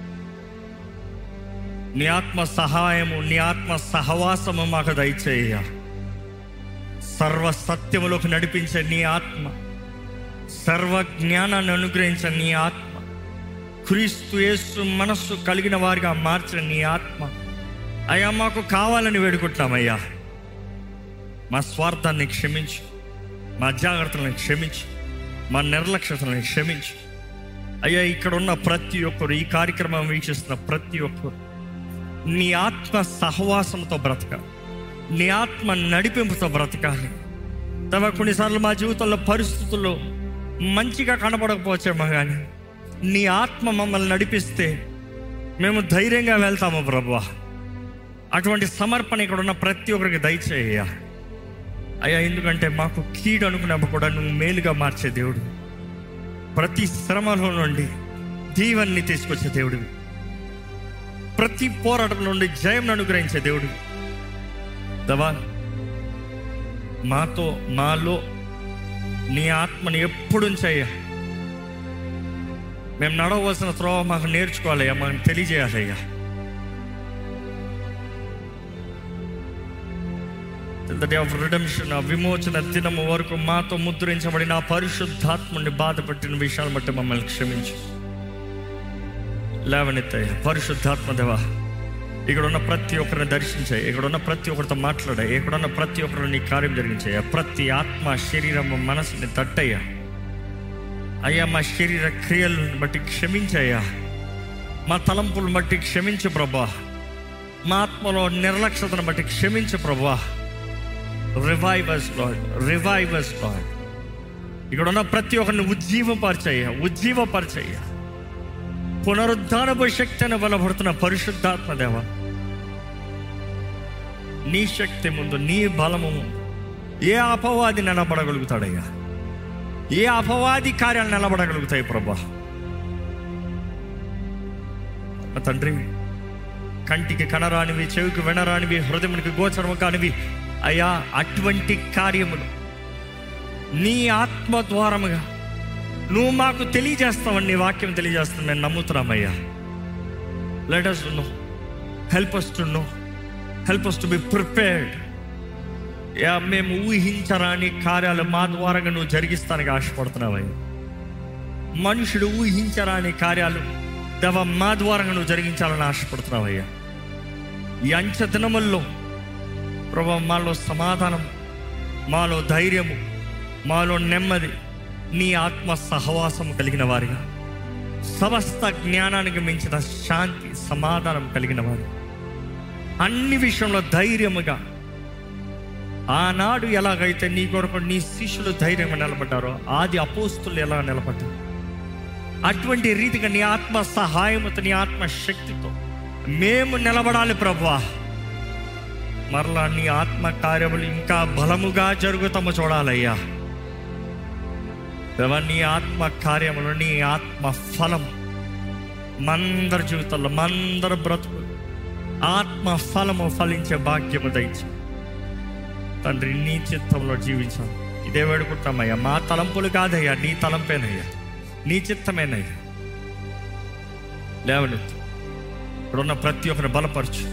నీ ఆత్మ సహాయము నీ ఆత్మ సహవాసము మాకు దయచేయ సర్వ సత్యములోకి నడిపించే నీ ఆత్మ సర్వ జ్ఞానాన్ని అనుగ్రహించే నీ ఆత్మ క్రీస్తు యేసు మనస్సు కలిగిన వారిగా మార్చిన నీ ఆత్మ అయ్యా మాకు కావాలని వేడుకుంటున్నామయ్యా మా స్వార్థాన్ని క్షమించు మా జాగ్రత్తలను క్షమించు మా నిర్లక్ష్యతలను క్షమించు అయ్యా ఇక్కడ ఉన్న ప్రతి ఒక్కరు ఈ కార్యక్రమం వీక్షిస్తున్న ప్రతి ఒక్కరు నీ ఆత్మ సహవాసంతో బ్రతకాలి నీ ఆత్మ నడిపింపుతో బ్రతకాలి తమ కొన్నిసార్లు మా జీవితంలో పరిస్థితుల్లో మంచిగా కనబడకపోవచ్చేమో కానీ నీ ఆత్మ మమ్మల్ని నడిపిస్తే మేము ధైర్యంగా వెళ్తాము ప్రభువా అటువంటి సమర్పణ ఇక్కడ ఉన్న ప్రతి ఒక్కరికి దయచేయ అయ్యా ఎందుకంటే మాకు కీడు అనుకున్నప్పుడు కూడా నువ్వు మేలుగా మార్చే దేవుడు ప్రతి శ్రమలో నుండి దీవెన్ని తీసుకొచ్చే దేవుడివి ప్రతి పోరాటం నుండి జయం అనుగ్రహించే దేవుడు దవా మాతో మాలో నీ ఆత్మని ఎప్పుడు ఉంచయ్యా మేము నడవలసిన త్రోవ మాకు నేర్చుకోవాలయ్యా మాకు తెలియజేయాలయ్యా ద డే ఆఫ్ రిడమ్షన్ ఆ విమోచన దినము వరకు మాతో ముద్రించబడిన ఆ పరిశుద్ధాత్మని బాధపెట్టిన విషయాలను బట్టి మమ్మల్ని క్షమించు లేవనెత్తయ్య పరిశుద్ధాత్మ దేవా ఇక్కడ ఉన్న ప్రతి ఒక్కరిని దర్శించాయి ఇక్కడ ఉన్న ప్రతి ఒక్కరితో మాట్లాడాయి ఇక్కడ ఉన్న ప్రతి ఒక్కరిని నీ కార్యం జరిగించాయి ప్రతి ఆత్మ శరీరం మనసుని తట్టయ్యా అయ్యా మా శరీర క్రియలను బట్టి క్షమించయ్యా మా తలంపులను బట్టి క్షమించు ప్రభా మా ఆత్మలో నిర్లక్ష్యతను బట్టి క్షమించు ప్రభా రివైవర్స్ లాడ్ రివైవర్స్ లాడ్ ఇక్కడ ఉన్న ప్రతి ఒక్కరిని ఉజ్జీవపరచయ్యా ఉజ్జీవపరచయ్యా పునరుద్ధానపు శక్తి అని బలపడుతున్న పరిశుద్ధాత్మ దేవ నీ శక్తి ముందు నీ బలము ముందు ఏ అపవాది నిలబడగలుగుతాడయ్యా ఏ అపవాది కార్యాలు నిలబడగలుగుతాయి ప్రభా నా తండ్రి కంటికి కనరానివి చెవికి వినరానివి హృదయానికి గోచరము కానివి అయ్యా అటువంటి కార్యములు నీ ఆత్మ ద్వారముగా నువ్వు మాకు తెలియజేస్తావని నీ వాక్యం తెలియజేస్తాను మేము నమ్ముతున్నామయ్యా let us know help us to know help us to be prepared యా మేము ఊహించరాని కార్యాలు మా ద్వారాగా నువ్వు జరిగిస్తానికి ఆశపడుతున్నావయ్యా మనుషుడు ఊహించరాని కార్యాలు దేవ మా ద్వారంగా నువ్వు జరిగించాలని ఆశపడుతున్నావయ్యా ఈ అంచె దినముల్లో ప్రభా మాలో సమాధానం మాలో ధైర్యము మాలో నెమ్మది నీ ఆత్మ సహవాసం కలిగిన వారిగా సమస్త జ్ఞానానికి మించిన శాంతి సమాధానం కలిగిన వారు అన్ని విషయంలో ధైర్యముగా ఆనాడు ఎలాగైతే నీ కొరకు నీ శిష్యులు ధైర్యంగా నిలబడ్డారో ఆది అపోస్తులు ఎలా నిలబడ్డారు అటువంటి రీతిగా నీ ఆత్మ సహాయముతో నీ ఆత్మ శక్తితో మేము నిలబడాలి ప్రభా మరలా నీ ఆత్మ కార్యములు ఇంకా బలముగా జరుగుతాము చూడాలయ్యా దేవా, నీ ఆత్మ కార్యములు నీ ఆత్మ ఫలం మందరి జీవితంలో మందరి బ్రతుకు ఆత్మ ఫలము ఫలించే భాగ్యము దయచి తండ్రి నీ చిత్తంలో జీవించాలి ఇదే వేడుకుంటామయ్యా మా తలంపులు కాదయ్యా నీ తలంపేనయ్యా నీ చిత్తమేనయ్యా లేవనెత్తు ఇప్పుడున్న ప్రతి ఒక్కరిని బలపరచు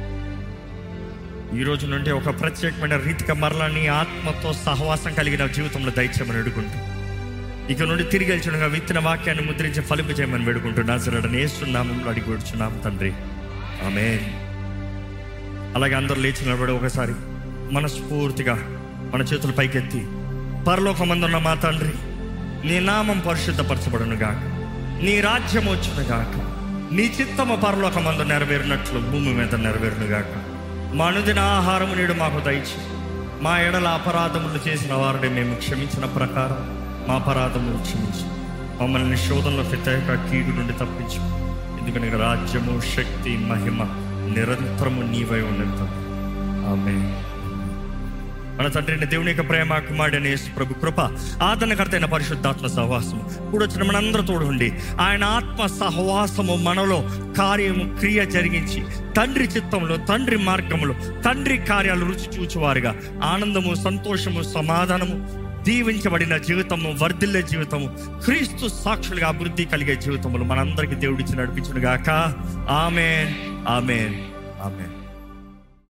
ఈ రోజు నుండి ఒక ప్రత్యేకమైన రీతిగా మరలా నీ ఆత్మతో సహవాసం కలిగిన జీవితంలో దయచేయమని వేడుకుంటూ ఇక నుండి తిరిగి వెళ్చుండగా విత్తిన వాక్యాన్ని ముద్రించి ఫలింపు చేయమని వేడుకుంటూ నాజరడని ఏస్తున్నామంలో అడిగి వేడుచున్నాం తండ్రి ఆమె అలాగే అందరూ లేచి నిలబడి ఒకసారి మనస్ఫూర్తిగా మన చేతులు పైకెత్తి పరలోకమందున్న మా తండ్రి నీ నామం పరిశుద్ధపరచబడును గాక నీ రాజ్యం వచ్చును గాక నీ చిత్తము పరలోకమందు నెరవేరినట్లు భూమి మీద నెరవేరును గాక మా అనుదిన ఆహారము నేడు మాకు దయచి మా ఎడల అపరాధములు చేసిన వారిని మేము క్షమించిన ప్రకారం మా అపరాధములు క్షమించు మమ్మల్ని శోధనలో ప్రత్యేక కీడు నుండి తప్పించు ఎందుకని రాజ్యము శక్తి మహిమ నిరంతరము నీవై ఉన్నంత ఆమె మన తండ్రిని దేవుని యొక్క ప్రేమ కుమారుడైన యేసు ప్రభు కృప ఆదరణకర్త అయిన పరిశుద్ధాత్మ సహవాసము ఇప్పుడు వచ్చిన మనందరూ తోడు ఉండి ఆయన ఆత్మ సహవాసము మనలో కార్యము క్రియ జరిగించి తండ్రి చిత్తంలో తండ్రి మార్గములో తండ్రి కార్యాలు రుచి చూచువారుగా ఆనందము సంతోషము సమాధానము దీవించబడిన జీవితము వర్ధిల్లే జీవితము క్రీస్తు సాక్షులుగా అభివృద్ధి కలిగే జీవితములు మనందరికీ దేవుడిచ్చి నడిపించును గాక ఆమెన్ ఆమెన్ ఆమెన్